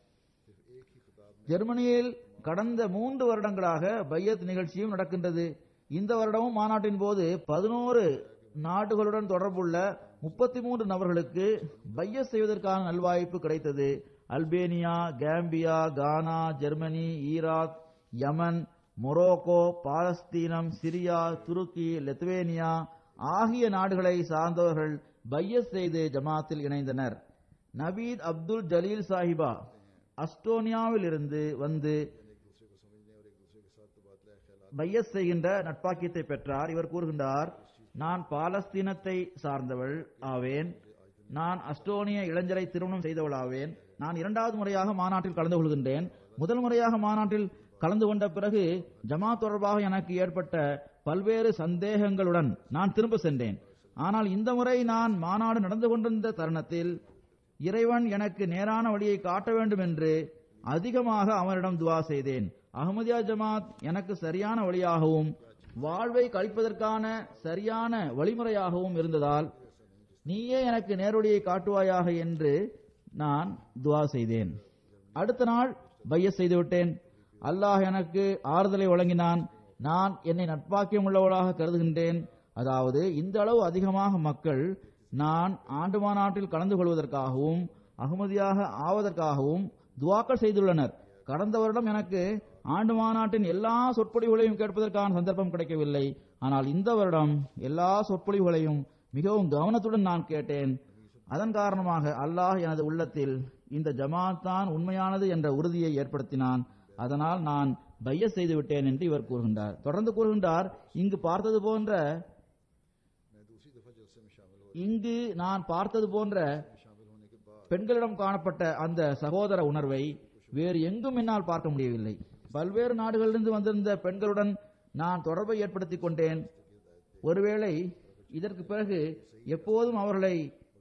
ஜெர்மனியில் கடந்த மூன்று வருடங்களாக பையத் நிகழ்ச்சியும் நடக்கின்றது இந்த வருடமும் மாநாட்டின் போது பதினோரு நாடுகளுடன் தொடர்புள்ள முப்பத்தி மூன்று நபர்களுக்கு பையத் செய்வதற்கான நல்வாய்ப்பு கிடைத்தது Albania Gambia Ghana Germany Iraq Yemen Morocco பாலஸ்தீனம் சிரியா துருக்கி லெத்துவேனியா ஆகிய நாடுகளை சார்ந்தவர்கள் பையஸ் செய்து ஜமாத்தில் இணைந்தனர் நபீத் அப்துல் ஜலீல் சாஹிபா அஸ்டோனியாவில் இருந்து வந்து பையஸ் செய்கின்ற நட்பாக்கியத்தை பெற்றார் இவர் கூறுகின்றார் நான் பாலஸ்தீனத்தை சார்ந்தவள் ஆவேன் நான் அஸ்டோனிய இளைஞரை திருமணம் செய்தவளாவேன் நான் இரண்டாவது முறையாக மாநாட்டில் கலந்து கொள்கின்றேன் முதல் முறையாக மாநாட்டில் கலந்து கொண்ட பிறகு ஜமாத் தொடர்பாக எனக்கு ஏற்பட்ட பல்வேறு சந்தேகங்களுடன் நான் திரும்ப சென்றேன் ஆனால் இந்த முறை நான் மாநாடு நடந்து கொண்டிருந்த தருணத்தில் இறைவன் எனக்கு நேரான வழியை காட்ட வேண்டும் என்று அதிகமாக அவனிடம் துவா செய்தேன் அகமதியா ஜமாத் எனக்கு சரியான வழியாகவும் வாழ்வை கழிப்பதற்கான சரியான வழிமுறையாகவும் இருந்ததால் நீயே எனக்கு நேரடியை காட்டுவாயாக என்று நான் துவா செய்தேன் அடுத்த நாள் பைய செய்துவிட்டேன் அல்லாஹ் எனக்கு ஆறுதலை வழங்கினான் நான் என்னை நட்பாக்கியம் உள்ளவளாக கருதுகின்றேன் அதாவது இந்த அளவு அதிகமாக மக்கள் நான் ஆண்டு மாநாட்டில் கலந்து கொள்வதற்காகவும் அகமதியாக ஆவதற்காகவும் துவாக்கள் செய்துள்ளனர் கடந்த வருடம் எனக்கு ஆண்டு மாநாட்டின் எல்லா சொற்பொழிவுகளையும் கேட்பதற்கான சந்தர்ப்பம் கிடைக்கவில்லை ஆனால் இந்த வருடம் எல்லா சொற்பொழிவுகளையும் மிகவும் கவனத்துடன் நான் கேட்டேன் அதன் காரணமாக அல்லாஹ் எனது உள்ளத்தில் இந்த ஜமாத் தான் உண்மையானது என்ற உறுதியை ஏற்படுத்தினான் அதனால் நான் பைய செய்து விட்டேன் என்று இவர் கூறுகின்றார் தொடர்ந்து கூறுகின்றார் இங்கு பார்த்தது போன்ற இங்கு நான் பார்த்தது போன்ற பெண்களிடம் காணப்பட்ட அந்த சகோதர உணர்வை வேறு எங்கும் என்னால் பார்க்க முடியவில்லை பல்வேறு நாடுகளிலிருந்து வந்திருந்த பெண்களுடன் நான் தொடர்பை ஏற்படுத்திக் கொண்டேன் ஒருவேளை இதற்கு பிறகு எப்போதும் அவர்களை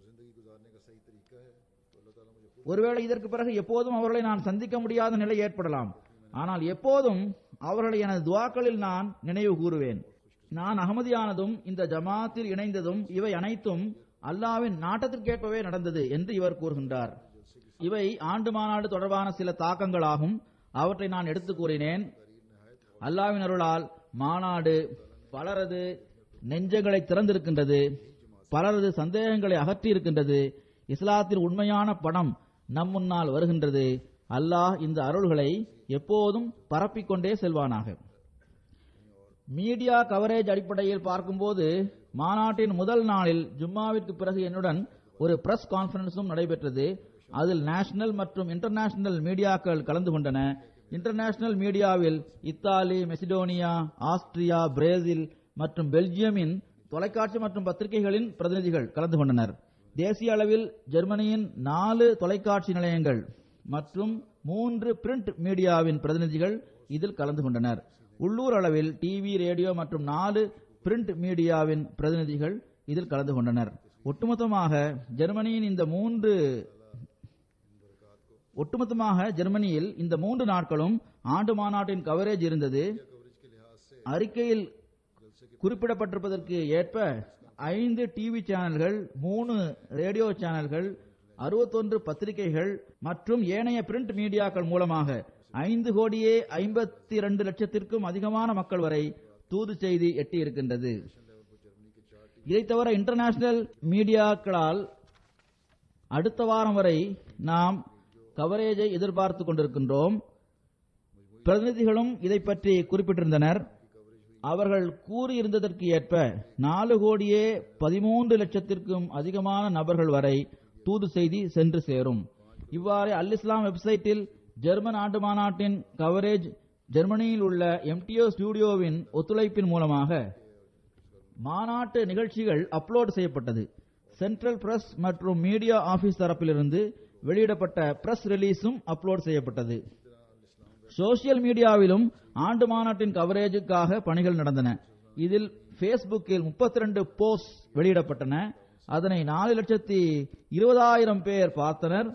ஒருவேளை இதற்கு பிறகு எப்போதும் அவர்களை நான் சந்திக்க முடியாத நிலை ஏற்படலாம் ஆனால் எப்போதும் அவர்களை எனது துவாக்களில் நான் நினைவு கூறுவேன் நான் அகமதியானதும் இந்த ஜமாத்தில் இணைந்ததும் இவை அனைத்தும் அல்லாவின் நாட்டத்திற்கேற்பவே நடந்தது என்று இவர் கூறுகின்றார் இவை ஆண்டு மாநாடு தொடர்பான சில தாக்கங்களாகும் அவற்றை நான் எடுத்து கூறினேன் அல்லாவின் அருளால் மாநாடு பலரது நெஞ்சங்களை திறந்திருக்கின்றது பலரது சந்தேகங்களை அகற்றி இருக்கின்றது இஸ்லாத்தின் உண்மையான படம் நம் முன்னால் வருகின்றது அல்லாஹ் இந்த அருள்களை எப்போதும் பரப்பிக்கொண்டே செல்வானாக மீடியா கவரேஜ் அடிப்படையில் பார்க்கும்போது மாநாட்டின் முதல் நாளில் ஜும்மாவிற்கு பிறகு என்னுடன் ஒரு பிரஸ் கான்பரன்ஸும் நடைபெற்றது அதில் நேஷனல் மற்றும் இன்டர்நேஷனல் மீடியாக்கள் கலந்து கொண்டன இன்டர்நேஷனல் மீடியாவில் இத்தாலி மெசிடோனியா ஆஸ்திரியா பிரேசில் மற்றும் பெல்ஜியமின் தொலைக்காட்சி மற்றும் பத்திரிகைகளின் பிரதிநிதிகள் கலந்து கொண்டனர் தேசிய அளவில் ஜெர்மனியின் நாலு தொலைக்காட்சி நிலையங்கள் மற்றும் மூன்று பிரிண்ட் மீடியாவின் பிரதிநிதிகள் இதில் கலந்து கொண்டனர் உள்ளூர் அளவில் டிவி ரேடியோ மற்றும் நாலு பிரிண்ட் மீடியாவின் பிரதிநிதிகள் இதில் கலந்து கொண்டனர் ஒட்டுமொத்தமாக ஜெர்மனியின் இந்த மூன்று ஒட்டுமொத்தமாக ஜெர்மனியில் இந்த மூன்று நாட்களும் ஆண்டு மாநாட்டின் கவரேஜ் இருந்தது அறிக்கையில் குறிப்பிடப்பட்டிருப்பதற்கு ஏற்ப ஐந்து டிவி சேனல்கள் மூணு ரேடியோ சேனல்கள் அறுபத்தொன்று பத்திரிகைகள் மற்றும் ஏனைய பிரிண்ட் மீடியாக்கள் மூலமாக ஐந்து கோடியே ஐம்பத்தி இரண்டு லட்சத்திற்கும் அதிகமான மக்கள் வரை தூது செய்தி எட்டியிருக்கின்றது இதை தவிர இன்டர்நேஷனல் மீடியாக்களால் அடுத்த வாரம் வரை நாம் கவரேஜை எதிர்பார்த்து கொண்டிருக்கின்றோம் பிரதிநிதிகளும் இதை பற்றி குறிப்பிட்டிருந்தனர் அவர்கள் கூறியிருந்ததற்கு ஏற்ப நாலு கோடியே பதிமூன்று லட்சத்திற்கும் அதிகமான நபர்கள் வரை தூது செய்தி சென்று சேரும் இவ்வாறு அல் இஸ்லாம் வெப்சைட்டில் ஜெர்மன் ஆண்டு மாநாட்டின் கவரேஜ் ஜெர்மனியில் உள்ள எம்டிஓ ஸ்டுடியோவின் ஒத்துழைப்பின் மூலமாக மாநாட்டு நிகழ்ச்சிகள் அப்லோட் செய்யப்பட்டது சென்ட்ரல் பிரஸ் மற்றும் மீடியா ஆபீஸ் தரப்பிலிருந்து வெளியிடப்பட்ட பிரஸ் ரிலீஸும் அப்லோட் செய்யப்பட்டது சோசியல் மீடியாவிலும் ஆண்டு மாநாட்டின் கவரேஜுக்காக பணிகள் நடந்தன இதில் பேஸ்புக்கில் 32 போஸ்ட் வெளியிடப்பட்டன அதனை நாலு லட்சத்தி இருபதாயிரம் பேர் பார்த்தனர்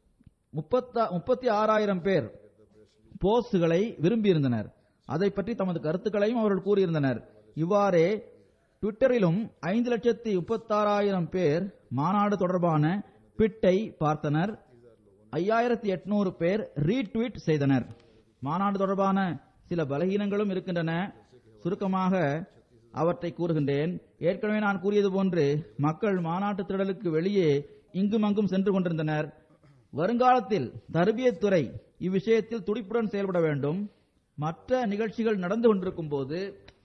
முப்பத்தி ஆறாயிரம் பேர் போஸ்டுகளை விரும்பியிருந்தனர் அதை பற்றி தமது கருத்துக்களையும் அவர்கள் கூறியிருந்தனர் இவ்வாறே ட்விட்டரிலும் ஐந்து லட்சத்தி முப்பத்தாறாயிரம் பேர் மாநாடு தொடர்பான ட்விட்டை பார்த்தனர் ஐயாயிரத்தி எட்நூறு பேர் ரீட்வீட் செய்தனர் மாநாடு தொடர்பான சில பலகீனங்களும் இருக்கின்றன சுருக்கமாக அவற்றை கூறுகின்றேன் ஏற்கனவே நான் கூறியது போன்று மக்கள் மாநாட்டு திடலுக்கு வெளியே இங்கும் அங்கும் சென்று கொண்டிருந்தனர் வருங்காலத்தில் தர்பியத் துறை இவ்விஷயத்தில் துடிப்புடன் செயல்பட வேண்டும் மற்ற நிகழ்ச்சிகள் நடந்து கொண்டிருக்கும் போது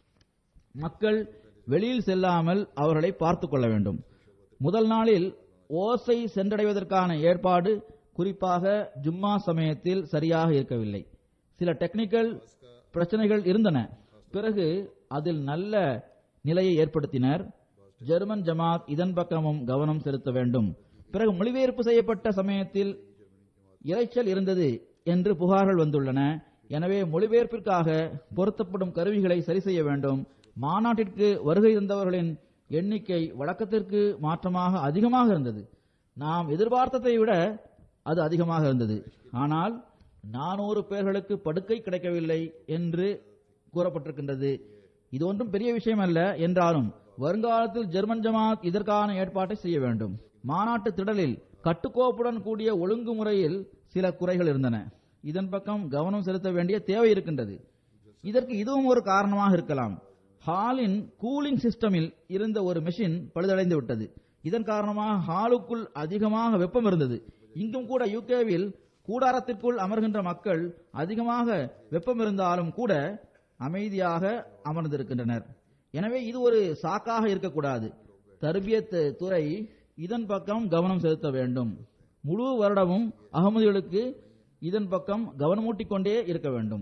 மக்கள் வெளியில் செல்லாமல் அவர்களை பார்த்துக் கொள்ள வேண்டும் முதல் நாளில் ஓசை சென்றடைவதற்கான ஏற்பாடு குறிப்பாக ஜும்மா சமயத்தில் சரியாக இருக்கவில்லை சில டெக்னிக்கல் பிரச்சனைகள் இருந்தன பிறகு அதில் நல்ல நிலையை ஏற்படுத்தினர் ஜெர்மன் ஜமாத் இதன் பக்கமும் கவனம் செலுத்த வேண்டும் பிறகு மொழிபெயர்ப்பு செய்யப்பட்ட சமயத்தில் இரைச்சல் இருந்தது என்று புகார்கள் வந்துள்ளன எனவே மொழிபெயர்ப்பிற்காக பொருத்தப்படும் கருவிகளை சரி செய்ய வேண்டும் மாநாட்டிற்கு வருகை தந்தவர்களின் எண்ணிக்கை வழக்கத்திற்கு மாற்றமாக அதிகமாக இருந்தது நாம் எதிர்பார்த்ததை விட அது அதிகமாக இருந்தது ஆனால் நானூறு பேர்களுக்கு படுக்கை கிடைக்கவில்லை என்று கூறப்பட்டிருக்கின்றது இது ஒன்றும் பெரிய விஷயம் அல்ல என்றாலும் வருங்காலத்தில் ஜெர்மன் ஜமாத் இதற்கான ஏற்பாட்டை செய்ய வேண்டும் மாநாட்டு திடலில் கட்டுக்கோப்புடன் கூடிய ஒழுங்குமுறையில் சில குறைகள் இருந்தன இதன் பக்கம் கவனம் செலுத்த வேண்டிய தேவை இருக்கின்றது இதற்கு இதுவும் ஒரு காரணமாக இருக்கலாம் ஹாலின் கூலிங் சிஸ்டமில் இருந்த ஒரு மெஷின் பழுதடைந்து விட்டது இதன் காரணமாக ஹாலுக்குள் அதிகமாக வெப்பம் இருந்தது இங்கும் கூட யூகேவில் கூடாரத்திற்குள் அமர்கின்ற மக்கள் அதிகமாக வெப்பம் இருந்தாலும் கூட அமைதியாக அமர்ந்திருக்கின்றனர் எனவே இது ஒரு சாக்காக இருக்கக்கூடாது தர்பியத் துறை இதன் பக்கம் கவனம் செலுத்த வேண்டும் முழு வருடமும் அகமதிகளுக்கு இதன் பக்கம் கவனமூட்டிக் கொண்டே இருக்க வேண்டும்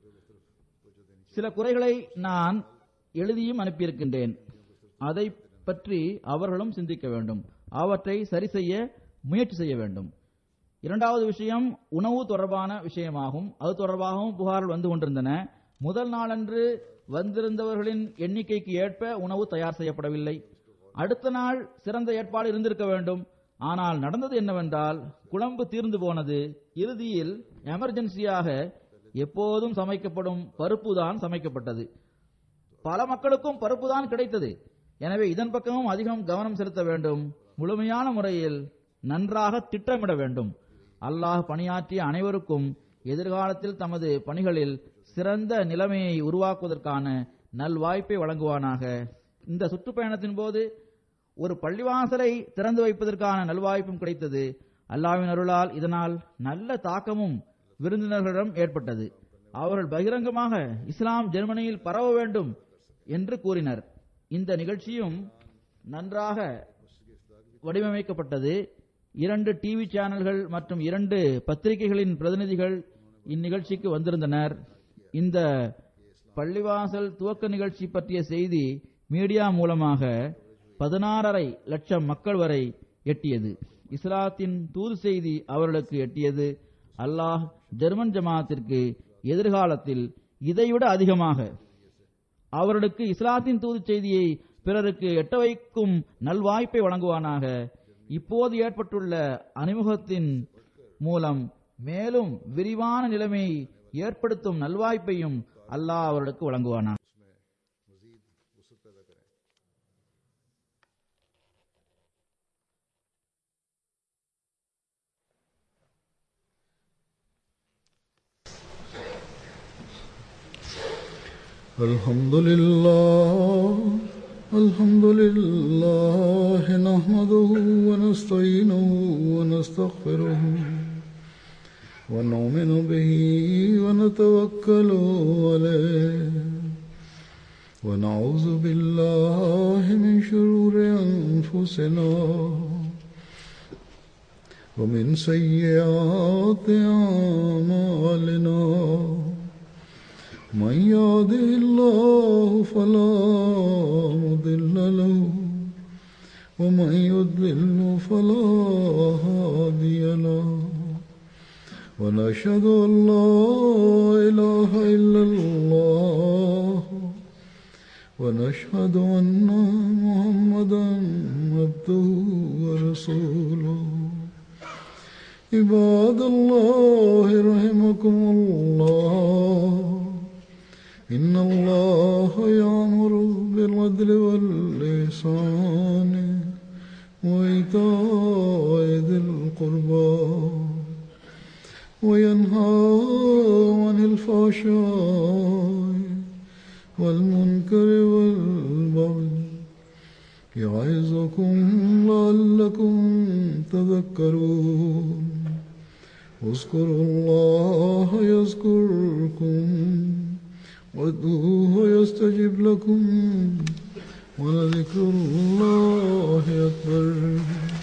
சில குறைகளை நான் எழுதியும் அனுப்பியிருக்கின்றேன் அதை பற்றி அவர்களும் சிந்திக்க வேண்டும் அவற்றை சரி செய்ய முயற்சி செய்ய வேண்டும் இரண்டாவது விஷயம் உணவு தொடர்பான விஷயமாகும் அது தொடர்பாகவும் புகார்கள் வந்து கொண்டிருந்தன முதல் நாளன்று வந்திருந்தவர்களின் எண்ணிக்கைக்கு ஏற்ப உணவு தயார் செய்யப்படவில்லை அடுத்த நாள் சிறந்த ஏற்பாடு இருந்திருக்க வேண்டும் ஆனால் நடந்தது என்னவென்றால் குழம்பு தீர்ந்து போனது இறுதியில் எமர்ஜென்சியாக எப்போதும் சமைக்கப்படும் பருப்பு தான் சமைக்கப்பட்டது பல மக்களுக்கும் பருப்பு தான் கிடைத்தது எனவே இதன் பக்கமும் அதிகம் கவனம் செலுத்த வேண்டும் முழுமையான முறையில் நன்றாக திட்டமிட வேண்டும் அல்லாஹ் பணியாற்றிய அனைவருக்கும் எதிர்காலத்தில் தமது பணிகளில் சிறந்த நிலைமையை உருவாக்குவதற்கான நல்வாய்ப்பை வழங்குவானாக இந்த சுற்றுப்பயணத்தின் போது ஒரு பள்ளிவாசலை திறந்து வைப்பதற்கான நல்வாய்ப்பும் கிடைத்தது அல்லாவின் அருளால் இதனால் நல்ல தாக்கமும் விருந்தினர்களிடம் ஏற்பட்டது அவர்கள் பகிரங்கமாக இஸ்லாம் ஜெர்மனியில் பரவ வேண்டும் என்று கூறினர் இந்த நிகழ்ச்சியும் நன்றாக வடிவமைக்கப்பட்டது இரண்டு டிவி சேனல்கள் மற்றும் இரண்டு பத்திரிகைகளின் பிரதிநிதிகள் இந்நிகழ்ச்சிக்கு வந்திருந்தனர் இந்த பள்ளிவாசல் துவக்க நிகழ்ச்சி பற்றிய செய்தி மீடியா மூலமாக பதினாறரை லட்சம் மக்கள் வரை எட்டியது இஸ்லாத்தின் தூது செய்தி அவர்களுக்கு எட்டியது அல்லாஹ் ஜெர்மன் ஜமாத்திற்கு எதிர்காலத்தில் இதைவிட அதிகமாக அவர்களுக்கு இஸ்லாத்தின் தூது செய்தியை பிறருக்கு எட்ட வைக்கும் நல்வாய்ப்பை வழங்குவானாக இப்போது ஏற்பட்டுள்ள அறிமுகத்தின் மூலம் மேலும் விரிவான நிலைமை ஏற்படுத்தும் நல்வாய்ப்பையும் அல்லாஹ் அவர்களுக்கு வழங்குவானாக الحمد لله الحمد لله نحمده ونستعينه ونستغفره ونؤمن به ونتوكل عليه ونعوذ بالله من شرور أنفسنا ومن سيئات أعمالنا من يهده الله فلا مضل له ومن يضلل فلا هادي له ونشهد ان لا اله الا الله ونشهد ان محمدا عبده ورسوله عباد الله رحمكم الله إن الله يأمر بالعدل والإحسان وإيتاء ذي القربى وينهى عن الفحشاء والمنكر والبغي يعظكم لعلكم تذكرون اذكروا الله يذكركم وادعوه يستجب لكم ولذكر الله أكبر